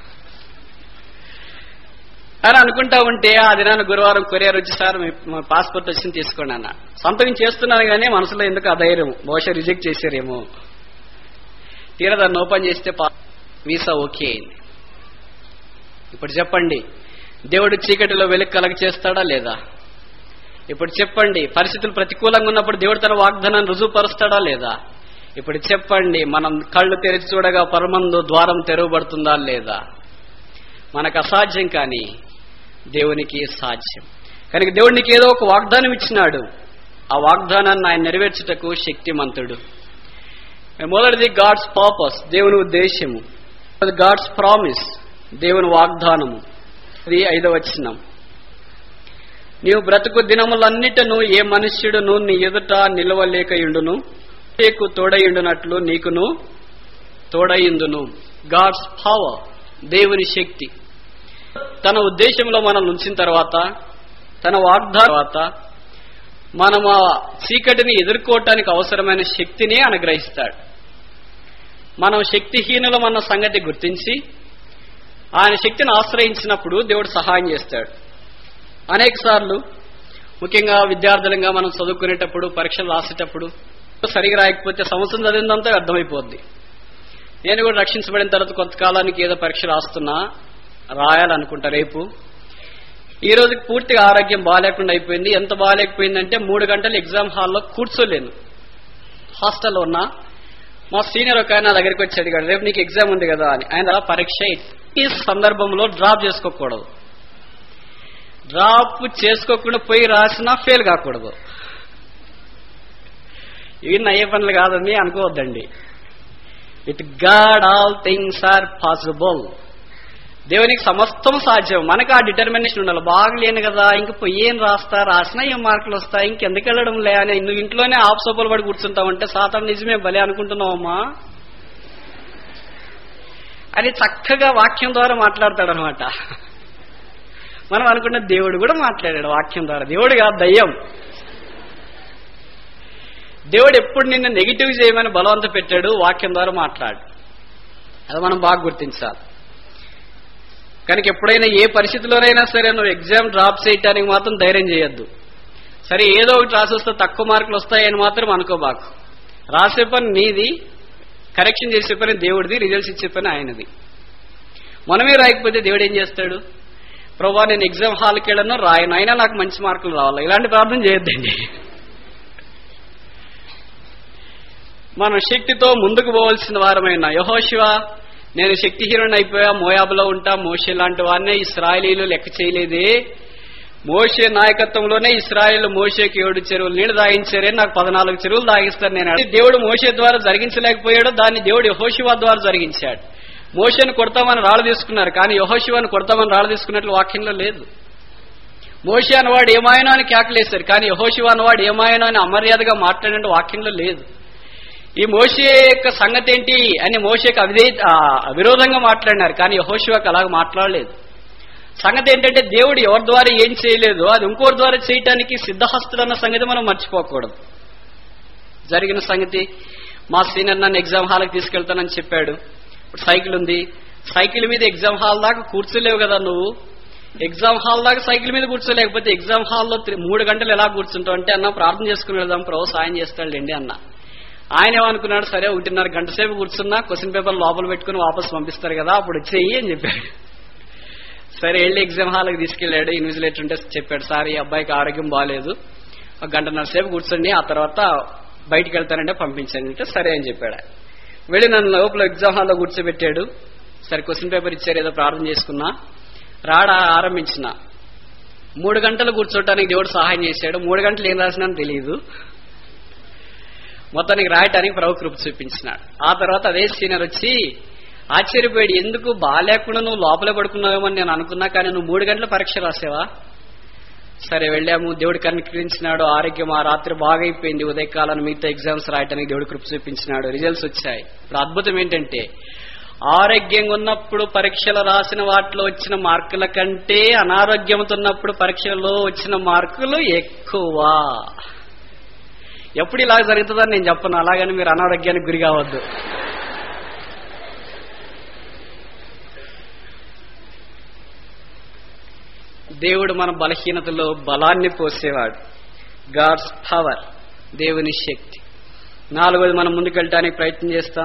అని అనుకుంటా ఉంటే ఆ దినాన్ని గురువారం కొరియర్ వచ్చి సార్ మీ మా పాస్పోర్ట్ వచ్చింది తీసుకోండి అన్న సంతకం చేస్తున్నాను కానీ మనసులో ఎందుకు అధైర్యం బహుశా రిజెక్ట్ చేశారేమో తీరా దాన్ని ఓపెన్ చేస్తే పా- వీసా ఓకే అయింది ఇప్పుడు చెప్పండి దేవుడు చీకటిలో వెలుగు కలగ చేస్తాడా లేదా ఇప్పుడు చెప్పండి పరిస్థితులు ప్రతికూలంగా ఉన్నప్పుడు దేవుడు తన వాగ్దానాన్ని రుజువుపరుస్తాడా లేదా ఇప్పుడు చెప్పండి మనం కళ్ళు తెరిచి చూడగా పరమందు ద్వారం తెరవబడుతుందా లేదా మనకు అసాధ్యం కానీ దేవునికి సాధ్యం కనుక దేవుడికి ఏదో ఒక వాగ్దానం ఇచ్చినాడు ఆ వాగ్దానాన్ని ఆయన నెరవేర్చుటకు శక్తిమంతుడు మొదటిది గాడ్స్ పర్పస్ దేవుని ఉద్దేశము గాడ్స్ ప్రామిస్ దేవుని వాగ్దానము ఇది ఐదవ వచనం నీవు బ్రతుకు దినములన్నిటను ఏ మనుష్యుడును నీ ఎదుట నిలవలేకయుండును నీకు తోడయుండునట్లు నీకును తోడయిందును గాడ్స్ పవర్ దేవుని శక్తి తన ఉద్దేశంలో మనం ఉంచిన తర్వాత తన వాగ్దాన తర్వాత మనం ఆ చీకటిని ఎదుర్కోవటానికి అవసరమైన శక్తిని అనుగ్రహిస్తాడు మనం శక్తిహీనులం అన్న సంగతి గుర్తించి ఆయన శక్తిని ఆశ్రయించినప్పుడు దేవుడు సహాయం చేస్తాడు అనేక సార్లు ముఖ్యంగా విద్యార్థులంగా మనం చదువుకునేటప్పుడు పరీక్షలు రాసేటప్పుడు సరిగా రాయకపోతే సంవత్సరం చదివిందంతా అర్థమైపోద్ది నేను కూడా రక్షించబడిన తర్వాత కొంతకాలానికి ఏదో పరీక్ష రాస్తున్నా రాయాలనుకుంటా రేపు ఈ రోజుకి పూర్తిగా ఆరోగ్యం బాగాలేకుండా అయిపోయింది ఎంత బాగాలేకపోయిందంటే మూడు గంటలు ఎగ్జామ్ హాల్లో కూర్చోలేను హాస్టల్లో ఉన్నా మా సీనియర్ ఒక ఆయన నా దగ్గరికి వచ్చి అడిగాడు రేపు నీకు ఎగ్జామ్ ఉంది కదా అని ఆయన పరీక్ష ఈ సందర్భంలో డ్రాప్ చేసుకోకూడదు డ్రాప్ చేసుకోకుండా పోయి రాసినా ఫెయిల్ కాకూడదు ఇవి నయ్యే పనులు కాదని అనుకోవద్దండి with God all things are possible దేవునికి సమస్తం సాధ్యం మనకు ఆ డిటర్మినేషన్ ఉండాలి బాగలేను కదా ఇంక పోయి ఏం రాస్తా రాసినా ఏం మార్కులు వస్తాయి ఇంకెందుకు వెళ్ళడం లే అని నువ్వు ఇంట్లోనే ఆఫ్ సోపలు పడి కూర్చుంటావంటే సాతాను నిజమే భలే అనుకుంటున్నావమ్మా అని చక్కగా వాక్యం ద్వారా మాట్లాడతాడు అనమాట మనం అనుకున్న దేవుడు కూడా మాట్లాడాడు వాక్యం ద్వారా దేవుడు కాదు దయ్యం దేవుడు ఎప్పుడు నిన్ను నెగిటివ్ చేయమని బలవంత పెట్టాడు వాక్యం ద్వారా మాట్లాడు అది మనం బాగా గుర్తించాలి కనుక ఎప్పుడైనా ఏ పరిస్థితిలోనైనా సరే నువ్వు ఎగ్జామ్ డ్రాప్ చేయటానికి మాత్రం ధైర్యం చేయొద్దు సరే ఏదో ఒకటి రాసి వస్తే తక్కువ మార్కులు వస్తాయని మాత్రం అనుకోబాకు రాసే పని నీది కరెక్షన్ చేసే పని దేవుడిది రిజల్ట్స్ ఇచ్చే పని ఆయనది మనమే రాయకపోతే దేవుడు ఏం చేస్తాడు ప్రభా నేను ఎగ్జామ్ హాల్కి వెళ్ళను రాయను అయినా నాకు మంచి మార్కులు రావాలి ఇలాంటి ప్రార్థన చేయొద్దండి మనం శక్తితో ముందుకు పోవలసిన వారమైన యహోశివ నేను శక్తిహీనుని అయిపోయా మోయాబులో ఉంటా మోషే లాంటి వాడినే ఇస్రాయలీలు లెక్క చేయలేదే మోషే నాయకత్వంలోనే ఇస్రాయేల్ మోషేకి ఏడు చెరువులు నీళ్లు దాగించారే నాకు పద్నాలుగు చెరువులు దాగిస్తారు నేను అడిగి దేవుడు మోషే ద్వారా జరిగించలేకపోయాడు దాన్ని దేవుడు యహోశివ ద్వారా జరిగించాడు మోషను కొడతామని రాళ్ళు తీసుకున్నారు కానీ యహోశివాన్ని కొడతామని రాళ్ళు తీసుకున్నట్లు వాక్యంలో లేదు మోషే అన్నవాడు ఏమాయనో అని కేకలేశారు కానీ యహోశివ అన్నవాడు ఏమాయనో అని అమర్యాదగా మాట్లాడిన వాక్యంలో లేదు ఈ మోషే యొక్క సంగతి ఏంటి అని మోషేకి అవిధే ఆ, అవిరోధంగా మాట్లాడినారు కానీ యహోశివకు అలాగ మాట్లాడలేదు సంగతి ఏంటంటే దేవుడు ఎవరి ద్వారా ఏం చేయలేదు అది ఇంకోరి ద్వారా చేయటానికి సిద్ధహస్తుడు అన్న సంగతి మనం మర్చిపోకూడదు జరిగిన సంగతి మా సీనియర్ నన్ను ఎగ్జామ్ హాల్కి తీసుకెళ్తానని చెప్పాడు ఇప్పుడు సైకిల్ ఉంది సైకిల్ మీద ఎగ్జామ్ హాల్ దాకా కూర్చోలేవు కదా నువ్వు ఎగ్జామ్ హాల్ దాకా సైకిల్ మీద కూర్చోలేకపోతే ఎగ్జామ్ హాల్లో త్రి- మూడు గంటలు ఎలా కూర్చుంటావు అంటే అన్న ప్రార్థన చేసుకుని వెళ్దాం ప్రభు సాయం చేస్తాడులేండి అన్న ఆయన ఏమనుకున్నాడు సరే ఒకటిన్నర గంట సేపు కూర్చున్నా క్వశ్చన్ పేపర్ లోపల పెట్టుకుని వాపస్ పంపిస్తారు కదా అప్పుడు వచ్చేయి అని చెప్పాడు సరే వెళ్ళి ఎగ్జామ్ హాల్కి తీసుకెళ్లాడు ఇన్విజిలేటర్ ఉంటే చెప్పాడు సార్ ఈ అబ్బాయికి ఆరోగ్యం బాగాలేదు ఒక గంటన్నర సేపు కూర్చోండి ఆ తర్వాత బయటికి వెళ్తానంటే పంపించండి అంటే సరే అని చెప్పాడు ఆయన. వెళ్ళి నన్ను లోపల ఎగ్జామ్ హాల్లో కూర్చోబెట్టాడు సరే క్వశ్చన్ పేపర్ ఇచ్చారు ఏదో ప్రార్థన చేసుకున్నా రాడ ఆరంభించిన మూడు గంటలు కూర్చోటానికి దేవుడు సహాయం చేశాడు మూడు గంటలు ఏం రాసినా తెలియదు మొత్తానికి రాయటానికి ప్రభు కృప చూపించినాడు ఆ తర్వాత అదే సీనియర్ వచ్చి ఆశ్చర్యపోయాడు ఎందుకు బాగాలేకుండా నువ్వు లోపలే పడుకున్నావేమని నేను అనుకున్నా కానీ నువ్వు మూడు గంటల పరీక్ష రాసావా సరే వెళ్ళాము దేవుడు కనికరించినాడు ఆరోగ్యం ఆ రాత్రి బాగా అయిపోయింది ఉదయకాలం మిగతా ఎగ్జామ్స్ రాయటానికి దేవుడు కృప చూపించినాడు రిజల్ట్స్ వచ్చాయి ఇప్పుడు అద్భుతం ఏంటంటే ఆరోగ్యంగా ఉన్నప్పుడు పరీక్షలు రాసిన వాటిలో వచ్చిన మార్కుల కంటే అనారోగ్యంతో ఉన్నప్పుడు పరీక్షల్లో వచ్చిన మార్కులు ఎక్కువ ఎప్పుడు ఇలా జరుగుతుందని నేను చెప్పను అలాగని మీరు అనారోగ్యానికి గురి కావద్దు దేవుడు మన బలహీనతలో బలాన్ని పోసేవాడు గాడ్స్ పవర్ దేవుని శక్తి నాలుగోది మనం ముందుకెళ్ళటానికి ప్రయత్నం చేస్తాం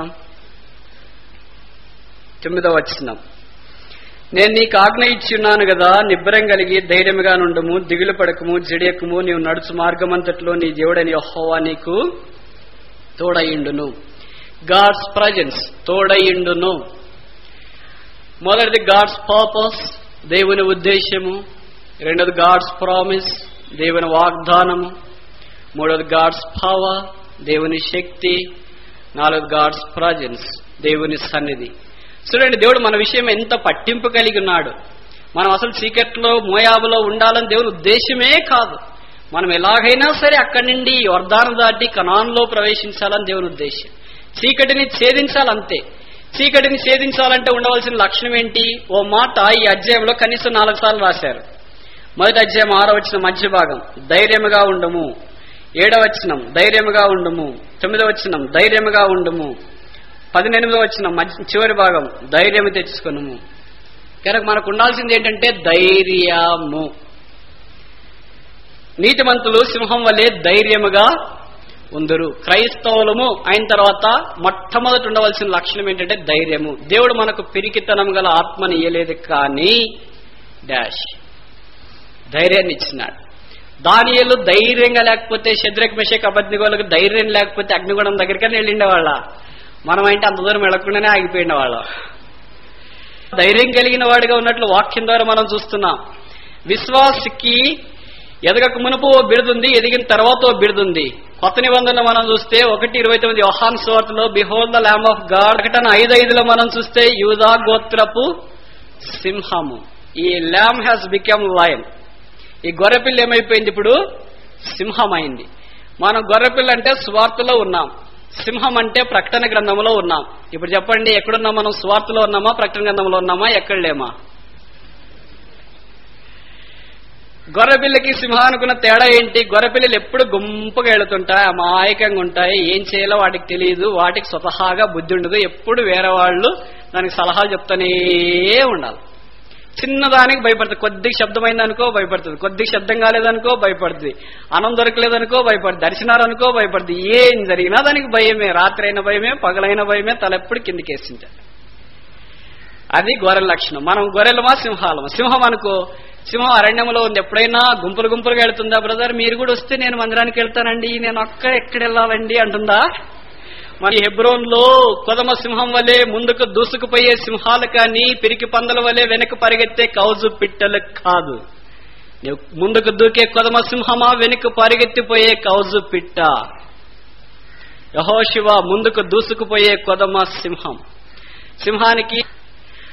తొమ్మిదవ వచ్చినాం నేను నీకు ఆజ్ఞ ఇచ్చున్నాను కదా నిబ్బరం కలిగి ధైర్యముగా నుండము దిగులు పడకము జడియకము నీవు నడుచు మార్గమంతట్లో నీ దేవుడని యెహోవా నీకు తోడయిండును గాడ్స్ ప్రజెన్స్ తోడయిండును మొదటిది గాడ్స్ పర్పస్ దేవుని ఉద్దేశము రెండోది గాడ్స్ ప్రామిస్ దేవుని వాగ్దానము మూడోది గాడ్స్ పవర్ దేవుని శక్తి నాలుగోది గాడ్స్ ప్రజెన్స్ దేవుని సన్నిధి చూడండి దేవుడు మన విషయం ఎంత పట్టింపు కలిగి ఉన్నాడు మనం అసలు చీకట్లో మోయాబులో ఉండాలని దేవుని ఉద్దేశమే కాదు మనం ఎలాగైనా సరే అక్కడి నుండి వర్ధానం దాటి కణాన్లో ప్రవేశించాలని దేవుని ఉద్దేశం చీకటిని ఛేదించాలంతే చీకటిని ఛేదించాలంటే ఉండవలసిన లక్షణం ఏంటి ఓ మాట ఈ అధ్యాయంలో కనీసం నాలుగు సార్లు రాశారు మొదటి అధ్యాయం ఆరో వచ్చిన మధ్య భాగం ధైర్యముగా ఉండము ఏడవచనం ధైర్యముగా ఉండము తొమ్మిదవ వచనం ధైర్యముగా ఉండము పదినెనిమిదో వచ్చిన మధ్య చివరి భాగం ధైర్యము తెచ్చుకొనుము కనుక మనకు ఉండాల్సింది ఏంటంటే ధైర్యము నీతిమంతులు సింహం వలె ధైర్యముగా ఉందరు క్రైస్తవులము అయిన తర్వాత మొట్టమొదటి ఉండవలసిన లక్షణం ఏంటంటే ధైర్యము దేవుడు మనకు పిరికితనం గల ఆత్మని ఇయ్యలేదు కానీ డాష్ ధైర్యాన్ని ఇచ్చినాడు దానియలు ధైర్యంగా లేకపోతే శద్రక్ మెషక్ అబద్ధిగోలకు ధైర్యం లేకపోతే అగ్నిగుణం దగ్గరికనే వెళ్ళిండేవాళ్ళ మనం అంటే అంత దూరం వెళ్లకుండానే ఆగిపోయిన వాళ్ళం ధైర్యం కలిగిన వాడిగా ఉన్నట్లు వాక్యం ద్వారా మనం చూస్తున్నాం విశ్వాసకి ఎదగక మునుపు ఓ బిడుదుంది ఎదిగిన తర్వాత ఓ బిడుదుంది కొత్త నిబంధనలు మనం చూస్తే ఒకటి ఇరవై తొమ్మిది యోహాన్ స్వార్తలో behold the lamb of God ఒకటన ఐదు ఐదులో మనం చూస్తే యూదా గోత్రపు సింహము ఈ ల్యామ్ హ్యాస్ బికమ్ లయన్ ఈ గొర్రెపిల్ల ఏమైపోయింది ఇప్పుడు సింహం అయింది మనం గొర్రెపిల్ల అంటే స్వార్థలో ఉన్నాం సింహం అంటే ప్రకటన గ్రంథంలో ఉన్నాం ఇప్పుడు చెప్పండి ఎక్కడున్నాం మనం స్వార్థలో ఉన్నామా ప్రకటన గ్రంథంలో ఉన్నామా ఎక్కడ లేమా గొర్రెపిల్లకి సింహానుకున్న తేడా ఏంటి గొర్రెపిల్లలు ఎప్పుడు గుంపుగా వెళుతుంటాయి అమాయకంగా ఉంటాయి ఏం చేయాలో వాటికి తెలియదు వాటికి స్వతహాగా బుద్ధి ఉండదు ఎప్పుడు వేరే వాళ్ళు దానికి సలహాలు చెప్తానే ఉండాలి చిన్నదానికి భయపడుతుంది కొద్దిగా శబ్దమైంది అనుకో భయపడుతుంది కొద్దిగా శబ్దం కాలేదనుకో భయపడుతుంది అన్నం దొరకలేదనుకో భయపడుతుంది దర్శనారనుకో భయపడుతుంది ఏం జరిగినా దానికి భయమే రాత్రి అయిన భయమే పగలైన భయమే తలెప్పుడు కిందికేసింటాయి అది గొర్రెల లక్షణం మనం గొర్రెలమా సింహాలమా సింహం అనుకో సింహం అరణ్యంలో ఉంది ఎప్పుడైనా గుంపులు గుంపులుగా వెళ్తుందా బ్రదర్ మీరు కూడా వస్తే నేను మందిరానికి వెళ్తానండి నేను ఒక్క ఎక్కడ వెళ్ళాలండి అంటుందా మన హెబ్రోన్ లో కొదమ సింహం వలె ముందుకు దూసుకుపోయే సింహాలు కానీ పిరికి పందల వలె వెనక పరిగెత్తే కౌజు పిట్టలు కాదు నువ్వు ముందుకు దూకే కొదమ సింహమా వెనుక పరిగెత్తిపోయే కౌజు పిట్ట యహోశివ ముందుకు దూసుకుపోయే కొదమ సింహం సింహానికి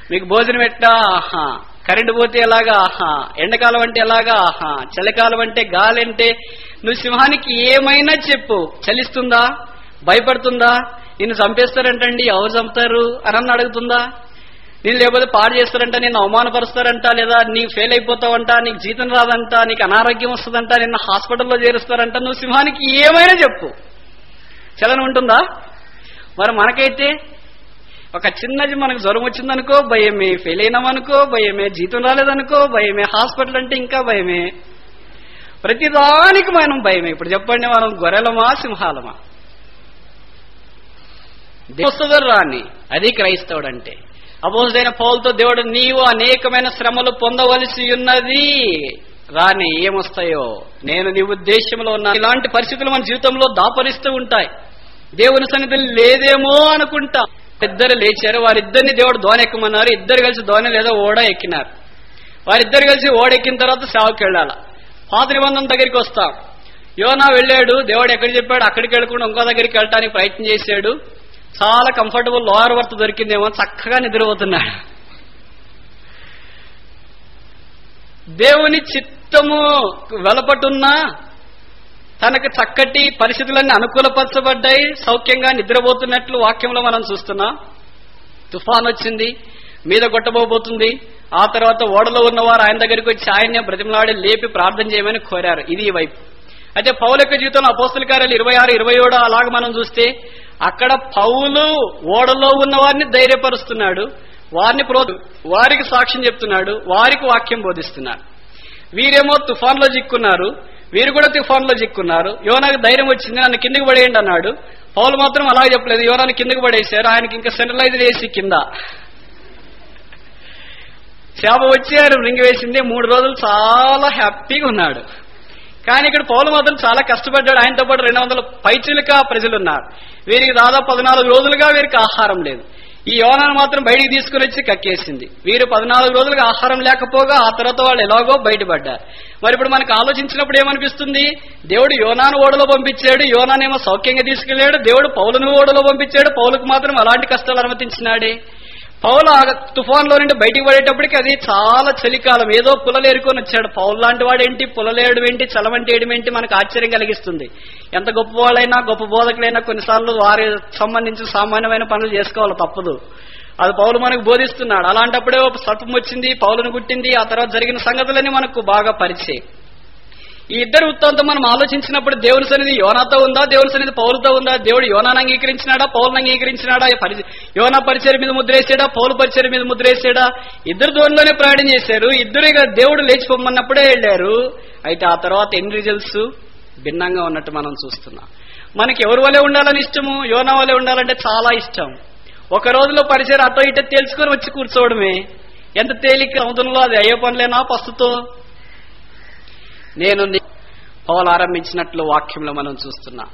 మీకు భోజనం పెట్టా ఆహా కరెంటు పోతే ఎలాగా ఆహా ఎండాకాలం అంటే ఎలాగా ఆహా చలికాలం అంటే గాలి అంటే నువ్వు సింహానికి ఏమైనా చెప్పు చలిస్తుందా భయపడుతుందా నిన్ను చంపేస్తారంటండి ఎవరు చంపుతారు అని అన్న అడుగుతుందా నేను లేకపోతే పాడు చేస్తారంట నిన్ను అవమానపరుస్తారంట లేదా నీకు ఫెయిల్ అయిపోతావంట నీకు జీతం రాదంట నీకు అనారోగ్యం వస్తుందంట నిన్ను హాస్పిటల్లో చేరుస్తారంట నువ్వు సింహానికి ఏమైనా చెప్పు చలన ఉంటుందా మరి మనకైతే ఒక చిన్నది మనకు జ్వరం వచ్చిందనుకో భయమే ఫెయిల్ అయినామనుకో భయమే జీతం రాలేదనుకో భయమే హాస్పిటల్ అంటే ఇంకా భయమే ప్రతిదానికి మనం భయమే ఇప్పుడు చెప్పండి మనం గొర్రెలమా సింహాలమా వస్తుందో రాని అది క్రైస్తవుడు అంటే అపోజైన పౌలతో దేవుడు నీవు అనేకమైన శ్రమలు పొందవలసి ఉన్నది రాని ఏమొస్తాయో నేను నీ ఉద్దేశంలో ఉన్నా ఇలాంటి పరిస్థితులు మన జీవితంలో దాపరిస్తూ ఉంటాయి దేవుని సన్నిధి లేదేమో అనుకుంటా ఇద్దరు లేచారు వారిద్దరిని దేవుడు దోణ ఎక్కమన్నారు ఇద్దరు కలిసి దోణ లేదా ఓడ ఎక్కినారు వారిద్దరు కలిసి ఓడ ఎక్కిన తర్వాత సేవకి వెళ్ళాల పాత నిబంధన దగ్గరికి వస్తాం యోనా వెళ్ళాడు దేవుడు ఎక్కడికి చెప్పాడు అక్కడికి వెళ్ళకుండా ఇంకో దగ్గరికి వెళ్ళడానికి ప్రయత్నం చేశాడు చాలా కంఫర్టబుల్ లోవర్ వర్త్ దొరికిందేమో చక్కగా నిద్రపోతున్నాడు దేవుని చిత్తము వెలపటున్నా తనకు చక్కటి పరిస్థితులన్నీ అనుకూలపరచబడ్డాయి సౌఖ్యంగా నిద్రపోతున్నట్లు వాక్యంలో మనం చూస్తున్నాం తుఫాన్ వచ్చింది మీద కొట్టబోబోతుంది ఆ తర్వాత ఓడలో ఉన్నవారు ఆయన దగ్గరికి వచ్చి ఆయన్నే బ్రతిమలాడి లేపి ప్రార్థన చేయమని కోరారు ఇది ఈ వైపు అయితే పౌల యొక్క జీవితంలో అపోస్తుల కార్యాలు ఇరవై ఆరు ఇరవై ఏడు అలాగ మనం చూస్తే అక్కడ పౌలు ఓడలో ఉన్న వారిని ధైర్యపరుస్తున్నాడు వారిని ప్రో వారికి సాక్ష్యం చెప్తున్నాడు వారికి వాక్యం బోధిస్తున్నాడు వీరేమో తుఫాన్లో చిక్కున్నారు వీరు కూడా తుఫాన్లో చిక్కున్నారు యోనాకు ధైర్యం వచ్చింది నన్ను కిందకి పడేయండి అన్నాడు పౌలు మాత్రం అలాగే చెప్పలేదు యోనాన్ని కిందకి పడేశారు ఆయనకి ఇంకా సెంట్రలైజ్ వేసి కింద చేప వచ్చి ఆయన రింగి వేసింది మూడు రోజులు చాలా హ్యాపీగా ఉన్నాడు కానీ ఇక్కడ పౌలు మాత్రం చాలా కష్టపడ్డాడు ఆయనతో పాటు రెండు వందల పైచిలుక ప్రజలు ఉన్నారు వీరికి దాదాపు పద్నాలుగు రోజులుగా వీరికి ఆహారం లేదు ఈ యోనాను మాత్రం బయటికి తీసుకుని వచ్చి కక్కేసింది వీరు పద్నాలుగు రోజులుగా ఆహారం లేకపోగా ఆ తర్వాత వాళ్ళు ఎలాగో బయటపడ్డారు మరి ఇప్పుడు మనకు ఆలోచించినప్పుడు ఏమనిపిస్తుంది దేవుడు యోనాను ఓడలో పంపించాడు యోనానేమో సౌఖ్యంగా తీసుకెళ్లాడు దేవుడు పౌలను ఓడలో పంపించాడు పౌలకు మాత్రం అలాంటి కష్టాలు అనుమతించినాడే పౌలు ఆ తుఫాన్లో నుండి బయటికి పడేటప్పటికి అది చాలా చలికాలం ఏదో పులలేరుకొని వచ్చాడు పౌలు లాంటి వాడేంటి పులలేడు ఏంటి చలమంటి ఏయడం ఏంటి మనకు ఆశ్చర్యం కలిగిస్తుంది ఎంత గొప్ప వాళ్ళైనా గొప్ప బోధకులైనా కొన్నిసార్లు వారి సంబంధించిన సామాన్యమైన పనులు చేసుకోవాలి తప్పదు అది పౌలు మనకు బోధిస్తున్నాడు అలాంటప్పుడే ఒక సర్పం వచ్చింది పౌలను గుట్టింది ఆ తర్వాత జరిగిన సంగతులన్నీ మనకు బాగా పరిచయం ఈ ఇద్దరు వృత్తాంతం మనం ఆలోచించినప్పుడు దేవుని సన్నిధి యోనాతో ఉందా దేవుని సన్నిధి పౌలతో ఉందా దేవుడు యోనాను అంగీకరించినాడా పౌలను అంగీకరించినాడా ఈ పరి- యోనా పరిచయం మీద ముద్రేసాడా పౌలు పరిచయం మీద ముద్రేసాడా ఇద్దరు దోనిలోనే ప్రయాణం చేశారు ఇద్దరు ఇక దేవుడు లేచిపోమన్నప్పుడే వెళ్ళారు అయితే ఆ తర్వాత ఎన్ని రిజల్ట్స్ భిన్నంగా ఉన్నట్టు మనం చూస్తున్నాం మనకి ఎవరి వల్లే ఉండాలని ఇష్టము యోనా వల్లే ఉండాలంటే చాలా ఇష్టం ఒక రోజులో పరిచయం అటో ఇటో తేల్చుకొని వచ్చి కూర్చోవడమే ఎంత తేలిక సముద్రంలో అది అయ్యే పనులేనా పస్తుతో నేను నీ- పౌలు ఆరంభించినట్లు వాక్యంలో మనం చూస్తున్నాం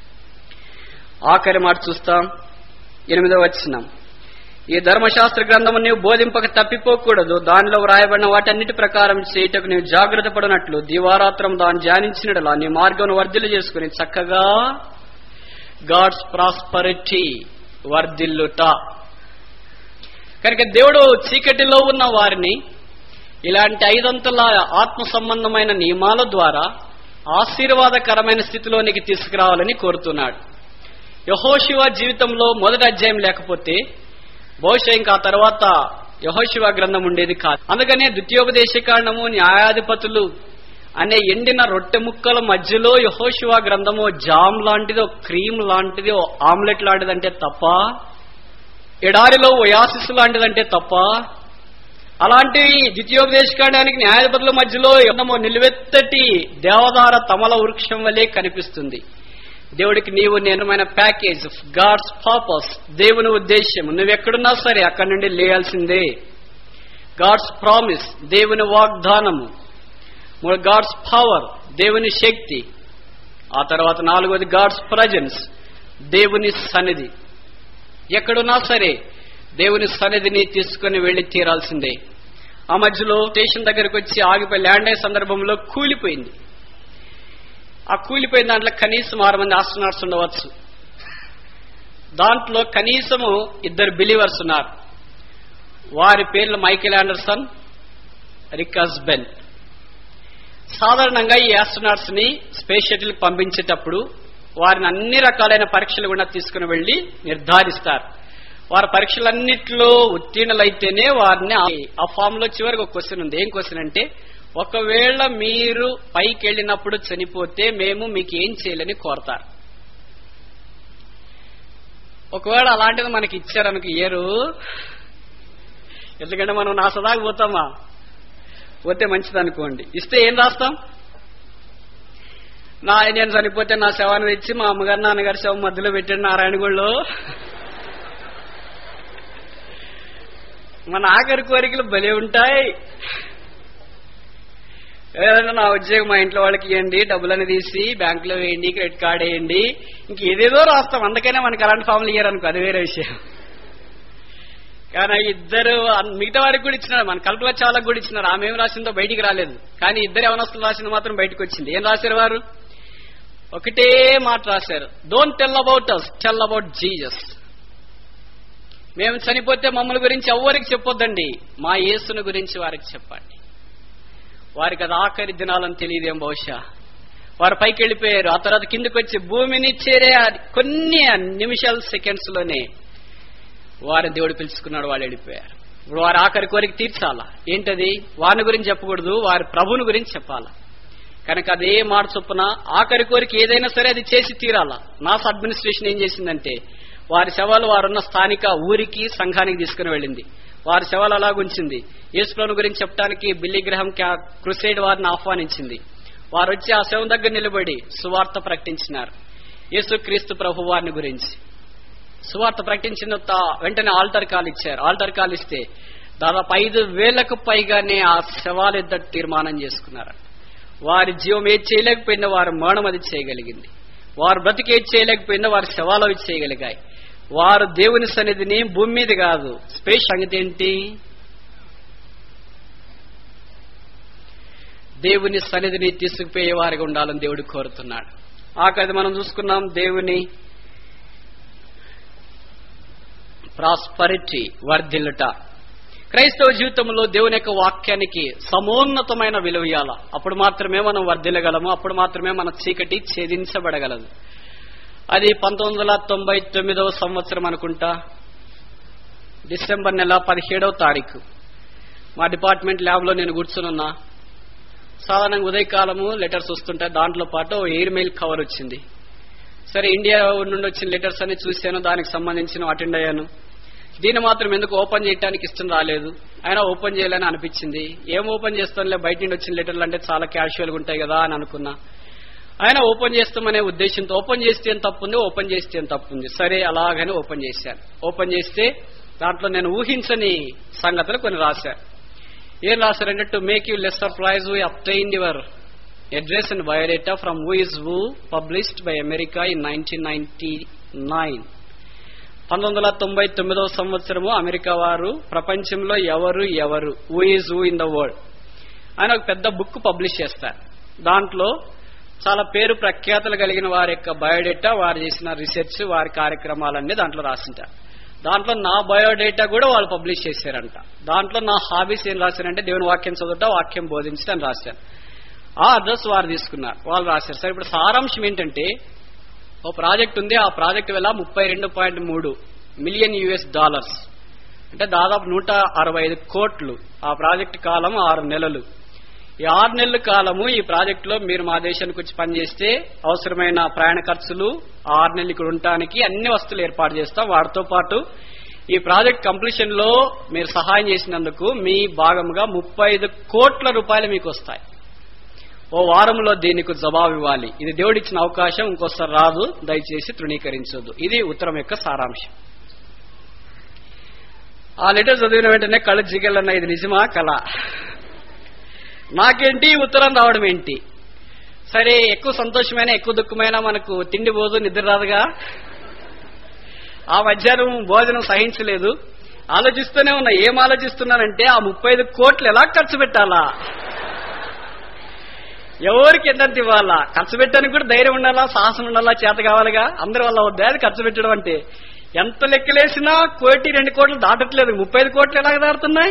ఆఖరి మాట చూస్తాం ఎనిమిదో వచ్చినాం ఈ ధర్మశాస్త్ర గ్రంథము నీవు బోధింపక తప్పిపోకూడదు దానిలో వ్రాయబడిన వాటన్నిటి ప్రకారం చేయుటకు నీవు జాగ్రత్త పడినట్లు దివారాత్రం దాన్ని ధ్యానించినట్లా నీ మార్గం వర్ధిల్లు చేసుకుని చక్కగా గాడ్స్ ప్రాస్పరిటీ వర్ధిల్లుట కనుక దేవుడు చీకటిలో ఉన్న వారిని ఇలాంటి ఐదంతల ఆత్మ సంబంధమైన నియమాల ద్వారా ఆశీర్వాదకరమైన స్థితిలోనికి తీసుకురావాలని కోరుతున్నాడు యహోశివ జీవితంలో మొదటి అధ్యాయం లేకపోతే బహుశా ఇంకా ఆ తర్వాత యహోశివ గ్రంథం ఉండేది కాదు అందుకనే ద్వితీయోపదేశ కాండము న్యాయాధిపతులు అనే ఎండిన రొట్టె ముక్కల మధ్యలో యహోశివ గ్రంథము జామ్ లాంటిది ఓ క్రీమ్ లాంటిది ఓ ఆమ్లెట్ లాంటిదంటే తప్ప ఎడారిలో ఓయాసిస్ లాంటిదంటే తప్ప అలాంటి ద్వితీయోపదేశకాండానికి న్యాయాధిపతుల మధ్యలో ఎందమో నిలువెత్తటి దేవదార తమల వృక్షం వలె కనిపిస్తుంది దేవుడికి నీవు నేనుమైన ప్యాకేజ్ గాడ్స్ పర్పస్ దేవుని ఉద్దేశం నువ్వెక్కడున్నా సరే అక్కడి నుండి లేయాల్సిందే గాడ్స్ ప్రామిస్ దేవుని వాగ్దానము మూడు గాడ్స్ పవర్ దేవుని శక్తి ఆ తర్వాత నాలుగోది గాడ్స్ ప్రజెన్స్ దేవుని సన్నిధి ఎక్కడున్నా సరే దేవుని సన్నిధిని తీసుకుని వెళ్లి తీరాల్సిందే ఆ మధ్యలో స్టేషన్ దగ్గరకు వచ్చి ఆగిపోయి ల్యాండ్ అయ్యే సందర్భంలో కూలిపోయింది ఆ కూలిపోయిన దాంట్లో కనీసం ఆరు మంది ఆస్ట్రోనాట్స్ ఉండవచ్చు దాంట్లో కనీసము ఇద్దరు బిలీవర్స్ ఉన్నారు వారి పేర్లు మైకేల్ ఆండర్సన్ రిక్ హస్బెన్ సాధారణంగా ఈ ఆస్ట్రోనాట్స్ ని స్పేస్ షటిల్ పంపించేటప్పుడు వారిని అన్ని రకాలైన పరీక్షలు కూడా తీసుకుని వెళ్లి నిర్ధారిస్తారు వారి పరీక్షలన్నింటిలో ఉత్తీర్ణులైతేనే వారిని ఆ- ఆ ఫామ్ లో చివరికి ఒక క్వశ్చన్ ఉంది ఏం క్వశ్చన్ అంటే ఒకవేళ మీరు పైకి వెళ్ళినప్పుడు చనిపోతే మేము మీకు ఏం చేయాలని కోరతారు ఒకవేళ అలాంటిది మనకి ఇచ్చారనుకో ఇయ్యరు ఎందుకంటే మనం నా సదాకు పోతామా పోతే మంచిది అనుకోండి ఇస్తే ఏం రాస్తాం నా నేను చనిపోతే నా శవాన్ని తెచ్చి మా అమ్మగారు నాన్నగారి శవం మధ్యలో పెట్టాడు నారాయణగూడలో మన ఆఖరి కోరికలు భలే ఉంటాయి ఏదైనా నా ఉద్యోగం మా ఇంట్లో వాళ్ళకి ఇవ్వండి డబ్బులని తీసి బ్యాంకులో వేయండి క్రెడిట్ కార్డ్ వేయండి ఇంక ఏదేదో రాస్తాం అందుకనే మనకి అలాంటి ఫామ్లు ఇయ్యారనుకో అది వేరే విషయం కానీ ఆ ఇద్దరు అన్- మిగతా వారికి కూడా ఇచ్చినారు మన కల్పన చాలకు కూడా ఇచ్చినారు ఆమె ఏం రాసిందో బయటికి రాలేదు కానీ ఇద్దరు యవనస్తులు రాసింది మాత్రం బయటకు వచ్చింది ఏం రాశారు వారు ఒకటే మాట రాశారు don't tell about us tell about Jesus మేము చనిపోతే మమ్మల్ని గురించి ఎవ్వరికి చెప్పొద్దండి మా యేసుని గురించి వారికి చెప్పండి వారికి అది ఆఖరి దినాలని తెలియదేం బహుశా వారు పైకి వెళ్ళిపోయారు ఆ తర్వాత కిందకి వచ్చి భూమిని చేరే ఆ కొన్ని నిమిషాల సెకండ్స్ లోనే వారిని దేవుడు పిలుచుకున్నాడు వాళ్ళు వెళ్ళిపోయారు ఇప్పుడు వారి ఆఖరి కోరిక తీర్చాలా ఏంటది వారిని గురించి చెప్పకూడదు వారి ప్రభుని గురించి చెప్పాలా కనుక అదే మాట చొప్పున ఆఖరి కోరిక ఏదైనా సరే అది చేసి తీరాలా నాస్ అడ్మినిస్ట్రేషన్ ఏం చేసిందంటే వారి శవాలు వారున్న స్థానిక ఊరికి సంఘానికి తీసుకుని వెళ్ళింది వారి శవాలు అలా ఉంచింది యేసుప్రభు గురించి చెప్పడానికి బిల్లి గ్రహం క్రుసైడ్ వారిని ఆహ్వానించింది వారు వచ్చి ఆ శవం దగ్గర నిలబడి సువార్త ప్రకటించినారు యేసుక్రీస్తు ప్రభు వారిని గురించి సువార్త ప్రకటించిన త- వెంటనే ఆల్టర్ కాల్ ఇచ్చారు ఆల్టర్ కాల్ ఇస్తే దాదాపు ఐదు వేలకు పైగానే ఆ శవాలు ఇద్దరు తీర్మానం చేసుకున్నారు వారి జీవం ఏది చేయలేకపోయినా వారి మరణం అది చేయగలిగింది వారు బ్రతికి ఏది చేయలేకపోయినా వారి శవాలు అవి చేయగలిగాయి వారు దేవుని సన్నిధిని భూమి మీద కాదు స్పేస్ సంగతి ఏంటి దేవుని సన్నిధిని తీసుకుపోయే వారిగా ఉండాలని దేవుడు కోరుతున్నాడు ఆఖరి మనం చూసుకున్నాం దేవుని ప్రాస్పరిటీ వర్ధిల్లుట క్రైస్తవ జీవితంలో దేవుని యొక్క వాక్యానికి సమోన్నతమైన విలువ ఇవ్వాల అప్పుడు మాత్రమే మనం వర్ధిల్లగలము అప్పుడు మాత్రమే మన చీకటి ఛేదించబడగలదు అది పంతొమ్మిది వందల తొంభై తొమ్మిదవ సంవత్సరం అనుకుంటా డిసెంబర్ నెల పదిహేడవ తారీఖు మా డిపార్ట్మెంట్ ల్యాబ్ లో నేను కూర్చునున్నా సాధారణంగా ఉదయకాలము లెటర్స్ వస్తుంటాయి దాంట్లో పాటు ఓ ఎయిర్ మెయిల్ కవర్ వచ్చింది సరే ఇండియా నుండి వచ్చిన లెటర్స్ అన్ని చూశాను దానికి సంబంధించిన అటెండ్ అయ్యాను దీన్ని మాత్రం ఎందుకు ఓపెన్ చేయడానికి ఇష్టం రాలేదు అయినా ఓపెన్ చేయాలని అనిపించింది ఏం ఓపెన్ చేస్తానులే బయట నుండి వచ్చిన లెటర్లు అంటే చాలా క్యాషువల్ గా ఉంటాయి కదా అని అనుకున్నా ఆయన ఓపెన్ చేస్తామనే ఉద్దేశంతో ఓపెన్ చేస్తే ఏం తప్పు ఉంది ఓపెన్ చేస్తే ఏం తప్పు ఉంది సరే అలాగని ఓపెన్ చేశాను ఓపెన్ చేస్తే దాంట్లో నేను ఊహించని సంగతులు కొన్ని రాశాను ఏం రాశారంటే to make you less surprise we obtain your address and biodata from who is who published by America in nineteen ninety nine పంతొమ్మిది వందల తొంభై తొమ్మిదవ సంవత్సరము అమెరికా వారు ప్రపంచంలో ఎవరు ఎవరు who is who in the world ఆయన ఒక పెద్ద బుక్ పబ్లిష్ చేస్తారు దాంట్లో చాలా పేరు ప్రఖ్యాతులు కలిగిన వారి యొక్క బయోడేటా వారు చేసిన రీసెర్చ్ వారి కార్యక్రమాలన్నీ దాంట్లో రాసింటారు దాంట్లో నా బయోడేటా కూడా వాళ్ళు పబ్లిష్ చేశారంట దాంట్లో నా హాబీస్ ఏం రాశారంటే దేవుని వాక్యం చదువుట వాక్యం బోధించడం రాశారు ఆ అడ్రస్ వారు తీసుకున్నారు వాళ్ళు రాశారు సరే ఇప్పుడు సారాంశం ఏంటంటే ఓ ప్రాజెక్ట్ ఉంది ఆ ప్రాజెక్ట్ వల్ల ముప్పై రెండు పాయింట్ మూడు మిలియన్ యుఎస్ డాలర్స్ అంటే దాదాపు నూట అరవై ఐదు కోట్లు ఆ ప్రాజెక్ట్ కాలం ఆరు నెలలు ఈ ఆరు నెలల కాలము ఈ ప్రాజెక్ట్ లో మీరు మా దేశానికి వచ్చి పనిచేస్తే అవసరమైన ప్రయాణ ఖర్చులు ఆ ఆరు నెలలు ఇక్కడ ఉండటానికి అన్ని వస్తువులు ఏర్పాటు చేస్తాం వాటితో పాటు ఈ ప్రాజెక్ట్ కంప్లీషన్ లో మీరు సహాయం చేసినందుకు మీ భాగంగా ముప్పై ఐదు కోట్ల రూపాయలు మీకు వస్తాయి ఓ వారంలో దీనికి జవాబు ఇవ్వాలి ఇది దేవుడిచ్చిన అవకాశం ఇంకోసారి రాదు దయచేసి తృణీకరించొద్దు ఇది ఉత్తరం యొక్క సారాంశం ఆ లెటర్ చదివిన వెంటనే కళ్ళు జిగలన్న ఇది నిజమా కళ నాకేంటి ఈ ఉత్తరం రావడం ఏంటి సరే ఎక్కువ సంతోషమైన ఎక్కువ దుఃఖమైన మనకు తిండి పోదు నిద్ర రాదుగా ఆ మధ్యాహ్నం భోజనం సహించలేదు ఆలోచిస్తూనే ఉన్నా ఏం ఆలోచిస్తున్నానంటే ఆ ముప్పై ఐదు కోట్లు ఎలా ఖర్చు పెట్టాలా ఎవరికి ఎంతంత ఇవ్వాలా ఖర్చు పెట్టడానికి కూడా ధైర్యం ఉండాలా సాహసం ఉండాలా చేత కావాలిగా అందరి వల్ల వద్దా అది ఖర్చు పెట్టడం అంటే ఎంత లెక్కలేసినా కోటి రెండు కోట్లు దాటట్లేదు ముప్పై ఐదు కోట్లు ఎలాగ దాటుతున్నాయి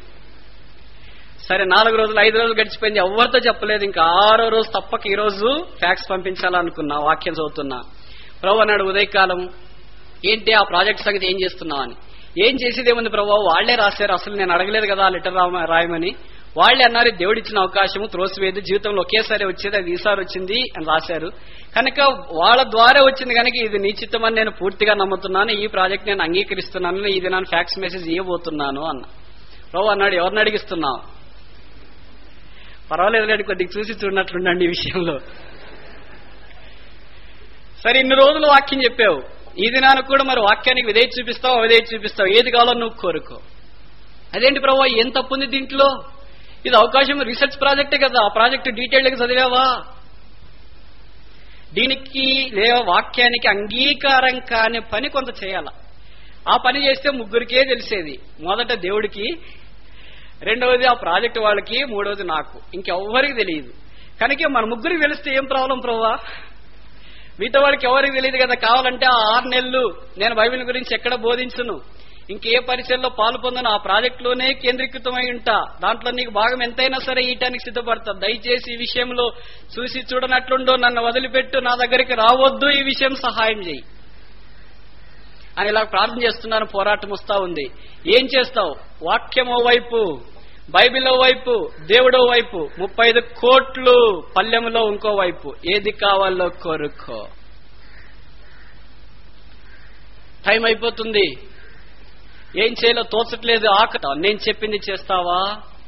సరే నాలుగు రోజులు ఐదు రోజులు గడిచిపోయింది ఎవరితో చెప్పలేదు ఇంకా ఆరో రోజు తప్పక ఈ రోజు ఫ్యాక్స్ పంపించాలనుకున్నా వాక్యం చదువుతున్నా ప్రభు అన్నాడు ఉదయకాలం ఏంటి ఆ ప్రాజెక్ట్ సంగతి ఏం చేస్తున్నావు అని ఏం చేసేది ఏముంది ప్రభు వాళ్లే రాశారు అసలు నేను అడగలేదు కదా లెటర్ రాయమని వాళ్ళే అన్నారు దేవుడిచ్చిన అవకాశము త్రోసివేది జీవితంలో ఒకేసారి వచ్చేది అది ఈసారి వచ్చింది అని రాశారు కనుక వాళ్ళ ద్వారా వచ్చింది కనుక ఇది నీ చిత్తమని నేను పూర్తిగా నమ్ముతున్నాను ఈ ప్రాజెక్ట్ నేను అంగీకరిస్తున్నాను ఇది నేను ఫ్యాక్స్ మెసేజ్ ఇవ్వబోతున్నాను అన్న ప్రభు అన్నాడు ఎవరిని అడిగిస్తున్నావు పర్వాలేదు లేండి కొద్దిగా చూసి చూడనట్లుండండి ఈ విషయంలో సరే ఇన్ని రోజులు వాక్యం చెప్పావు ఈ దినానికి కూడా మరి వాక్యానికి విధేయ చూపిస్తావు అవిధేయ చూపిస్తావు ఏది కావాలో నువ్వు కోరుకో అదేంటి ప్రభు ఏం తప్పు ఉంది దీంట్లో ఇది అవకాశం రీసెర్చ్ ప్రాజెక్టే కదా ఆ ప్రాజెక్ట్ డీటెయిల్డ్గా చదివావా దీనికి లేదా వాక్యానికి అంగీకారం కాని పని కొంత చేయాల ఆ పని చేస్తే ముగ్గురికే తెలిసేది మొదట దేవుడికి రెండవది ఆ ప్రాజెక్ట్ వాళ్ళకి మూడవది నాకు ఇంకెవ్వరికి తెలియదు కనుక మన ముగ్గురికి తెలిస్తే ఏం ప్రాబ్లం ప్రభా మిగతా వాడికి ఎవరికి తెలియదు కదా కావాలంటే ఆ ఆరు నెలలు నేను బైబిల్ గురించి ఎక్కడ బోధించును ఇంకే పరిచయంలో పాలు పొందను ఆ ప్రాజెక్టులోనే కేంద్రీకృతమై ఉంటా దాంట్లో నీకు భాగం ఎంతైనా సరే ఈయటానికి సిద్ధపడతా దయచేసి ఈ విషయంలో చూసి చూడనట్లుండో నన్ను వదిలిపెట్టు నా దగ్గరికి రావద్దు ఈ విషయం సహాయం చేయి అని ఇలా ప్రార్థన చేస్తున్నాను పోరాటం వస్తా ఉంది ఏం చేస్తావు వాక్యమో వైపు బైబిల్ వైపు దేవుడో వైపు ముప్పై ఐదు కోట్లు పల్లెములో ఇంకో వైపు ఏది కావాలో కోరుకో టైం అయిపోతుంది ఏం చేయాలో తోచట్లేదు ఆకట నేను చెప్పింది చేస్తావా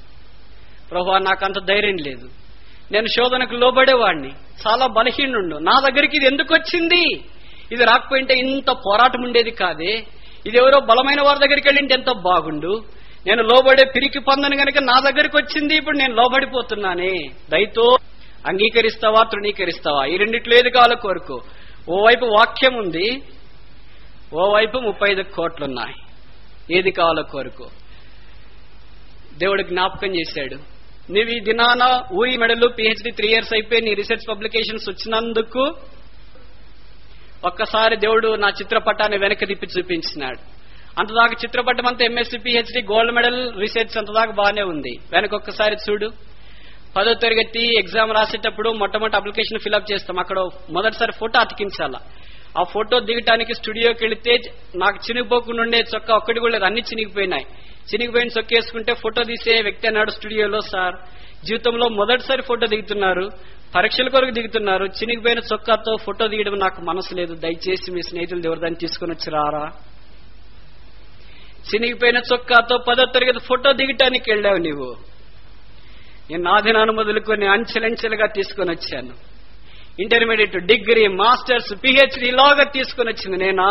ప్రభా నాకంత ధైర్యం లేదు నేను శోధనకు లోబడేవాడిని చాలా బలహీనుండు నా దగ్గరికి ఇది ఎందుకు వచ్చింది ఇది రాకపోయింటే ఇంత పోరాటం ఉండేది కాదే ఇది ఎవరో బలమైన వారి దగ్గరికి వెళ్ళింటే ఎంత బాగుండు నేను లోబడే పిరికి పొందని గనక నా దగ్గరికి వచ్చింది ఇప్పుడు నేను లోబడిపోతున్నానే దయతో అంగీకరిస్తావా తృణీకరిస్తావా ఈ రెండిట్లో ఏది కావాలో కోరుకో ఓవైపు వాక్యం ఉంది ఓవైపు ముప్పై ఐదు కోట్లున్నాయి ఏది కావాలో కోరుకో దేవుడు జ్ఞాపకం చేశాడు నువ్వు ఈ దినాన ఊరి మెడలు పిహెచ్డి త్రీ ఇయర్స్ అయిపోయి నీ రీసెర్చ్ పబ్లికేషన్స్ వచ్చినందుకు ఒక్కసారి దేవుడు నా చిత్రపటాన్ని వెనక్కి తిప్పి చూపించినాడు అంతదాకా చిత్రపటం అంతా MSc PhD gold medal research అంతదాకా బాగానే ఉంది వెనక ఒక్కసారి చూడు పదో తరగతి ఎగ్జామ్ రాసేటప్పుడు మొట్టమొదటి అప్లికేషన్ ఫిల్అప్ చేస్తాం అక్కడ మొదటిసారి ఫోటో అతికించాలా ఆ ఫోటో దిగటానికి స్టూడియోకి వెళితే నాకు చినిగిపోకుండా ఉండే చొక్కా ఒక్కటి కూడా లేదు అన్ని చినిగిపోయినాయి చినిగిపోయిన చొక్క వేసుకుంటే ఫోటో తీసే వ్యక్తి అన్నాడు స్టూడియోలో సార్ జీవితంలో మొదటిసారి ఫోటో దిగుతున్నారు పరీక్షల కొరకు దిగుతున్నారు చినిగిపోయిన చొక్కాతో ఫోటో తీయడం నాకు మనసు లేదు దయచేసి మీ స్నేహితులు ఎవరిదాన్ని తీసుకుని వచ్చి రారా చినిగిపోయిన చొక్కాతో పదో తరగతి ఫోటో దిగటానికి వెళ్ళావు నీవు నేను నా దినాన్ని మొదలుకొని అంచెలంచెలుగా తీసుకొని వచ్చాను ఇంటర్మీడియట్ డిగ్రీ మాస్టర్స్ పిహెచ్డి లాగా తీసుకొని వచ్చింది నేనా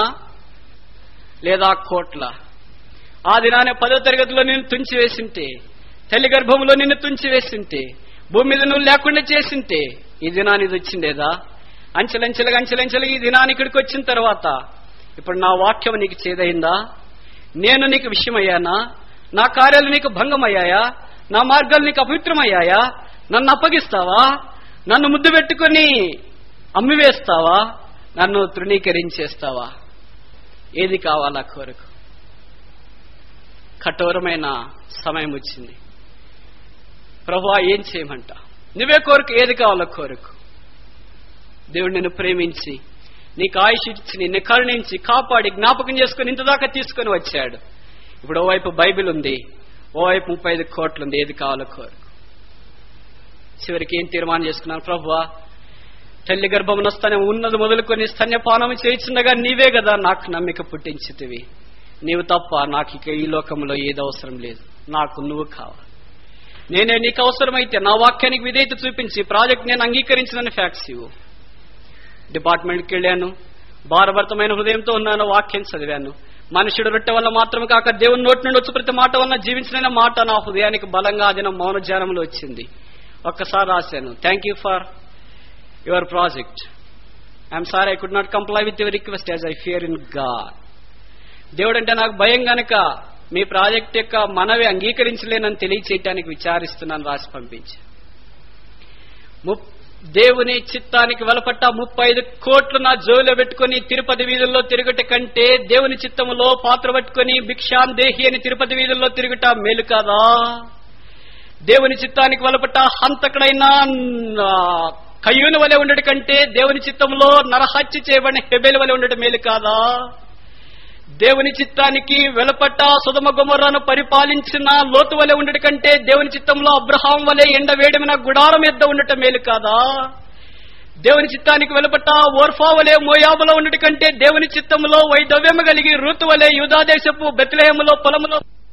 లేదా కోట్ల ఆ దినానే పదో తరగతిలో నేను తుంచి వేసింటే తల్లి గర్భంలో నిన్ను తుంచి వేసింటే భూమి మీద నువ్వు లేకుండా చేసింటే ఈ దినాన్ని ఇది వచ్చిండేదా అంచెలంచెలుగా అంచెలంచెలుగా ఈ దినాన్ని ఇక్కడికి వచ్చిన తర్వాత ఇప్పుడు నా వాక్యం నీకు చేదైందా నేను నీకు విషయమయ్యానా నా కార్యాలు నీకు భంగమయ్యాయా నా మార్గాలు నీకు అపవిత్రమయ్యాయా నన్ను అప్పగిస్తావా నన్ను ముద్దు పెట్టుకుని అమ్మివేస్తావా నన్ను తృణీకరించేస్తావా ఏది కావాలా కోరిక కఠోరమైన సమయం వచ్చింది ప్రభు ఏం చేయమంట నువ్వే కోరిక ఏది కావాలో కోరిక దేవుడు నిన్ను ప్రేమించి నీకు ఆయుష్ ఇచ్చి నిన్ను కరుణించి కాపాడి జ్ఞాపకం చేసుకుని ఇంతదాకా తీసుకొని వచ్చాడు ఇప్పుడు ఓవైపు బైబిల్ ఉంది ఓవైపు ముప్పై ఐదు కోట్లు ఉంది ఏది కావాలో కోరిక చివరికి ఏం తీర్మానం చేసుకున్నాను ప్రభువా తల్లి గర్భం నస్తానే ఉన్నది మొదలుకొని స్తన్యపానం చేయించుండగా నీవే కదా నాకు నమ్మిక పుట్టించితివి నీవు తప్ప నాకు ఇక ఈ లోకంలో ఏది అవసరం లేదు నాకు నువ్వు కావాలి నేనే నీకు అవసరమైతే నా వాక్యానికి విధేయత చూపించి ప్రాజెక్ట్ నేను అంగీకరించిన ఫ్యాక్ట్స్ ఇవ్వు డిపార్ట్మెంట్కి వెళ్ళాను భారభరితమైన హృదయంతో ఉన్నాను వాక్యం చదివాను మనుషుడు రొట్టె వల్ల మాత్రం కాక దేవుని నోటి నుండి వచ్చి ప్రతి మాట వల్ల జీవించిన మాట నా హృదయానికి బలంగా అదిన మౌన ధ్యానంలో వచ్చింది ఒక్కసారి రాశాను thank you for your project I'm sorry I could not comply with your request as I fear in God దేవుడు అంటే నాకు భయం గనక మీ ప్రాజెక్ట్ యొక్క మనవి అంగీకరించలేనని తెలియచేయటానికి విచారిస్తున్నాను రాసి పంపించి దేవుని చిత్తానికి వెలపట్ట ముప్పై ఐదు కోట్లు నా జోలో పెట్టుకుని తిరుపతి వీధుల్లో తిరుగుట కంటే దేవుని చిత్తములో పాత్ర పట్టుకుని భిక్షాం దేహి అని తిరుపతి వీధుల్లో తిరుగుట మేలు కాదా దేవుని చిత్తానికి వెలపట్ట హంతకుడైన ఆ, కయ్యూని వలె ఉండట కంటే దేవుని చిత్తంలో నరహత్య చేయబడిన హెబెల్ వలె ఉండటం మేలు కాదా దేవుని చిత్తానికి వెలపట్ట సుధమ గుమర్రను పరిపాలించిన లోతు వలె ఉండట కంటే దేవుని చిత్తంలో అబ్రహాం వలె ఎండ వేడిమిన గుడారం ఎద్ద ఉండటం మేలు కాదా దేవుని చిత్తానికి వెలుపట ఓర్ఫా వలె మోయాబులో ఉండటి కంటే దేవుని చిత్తంలో వైదవ్యము కలిగి ఋతు వలె యూదాదేశపు బెత్లహేములో పొలములో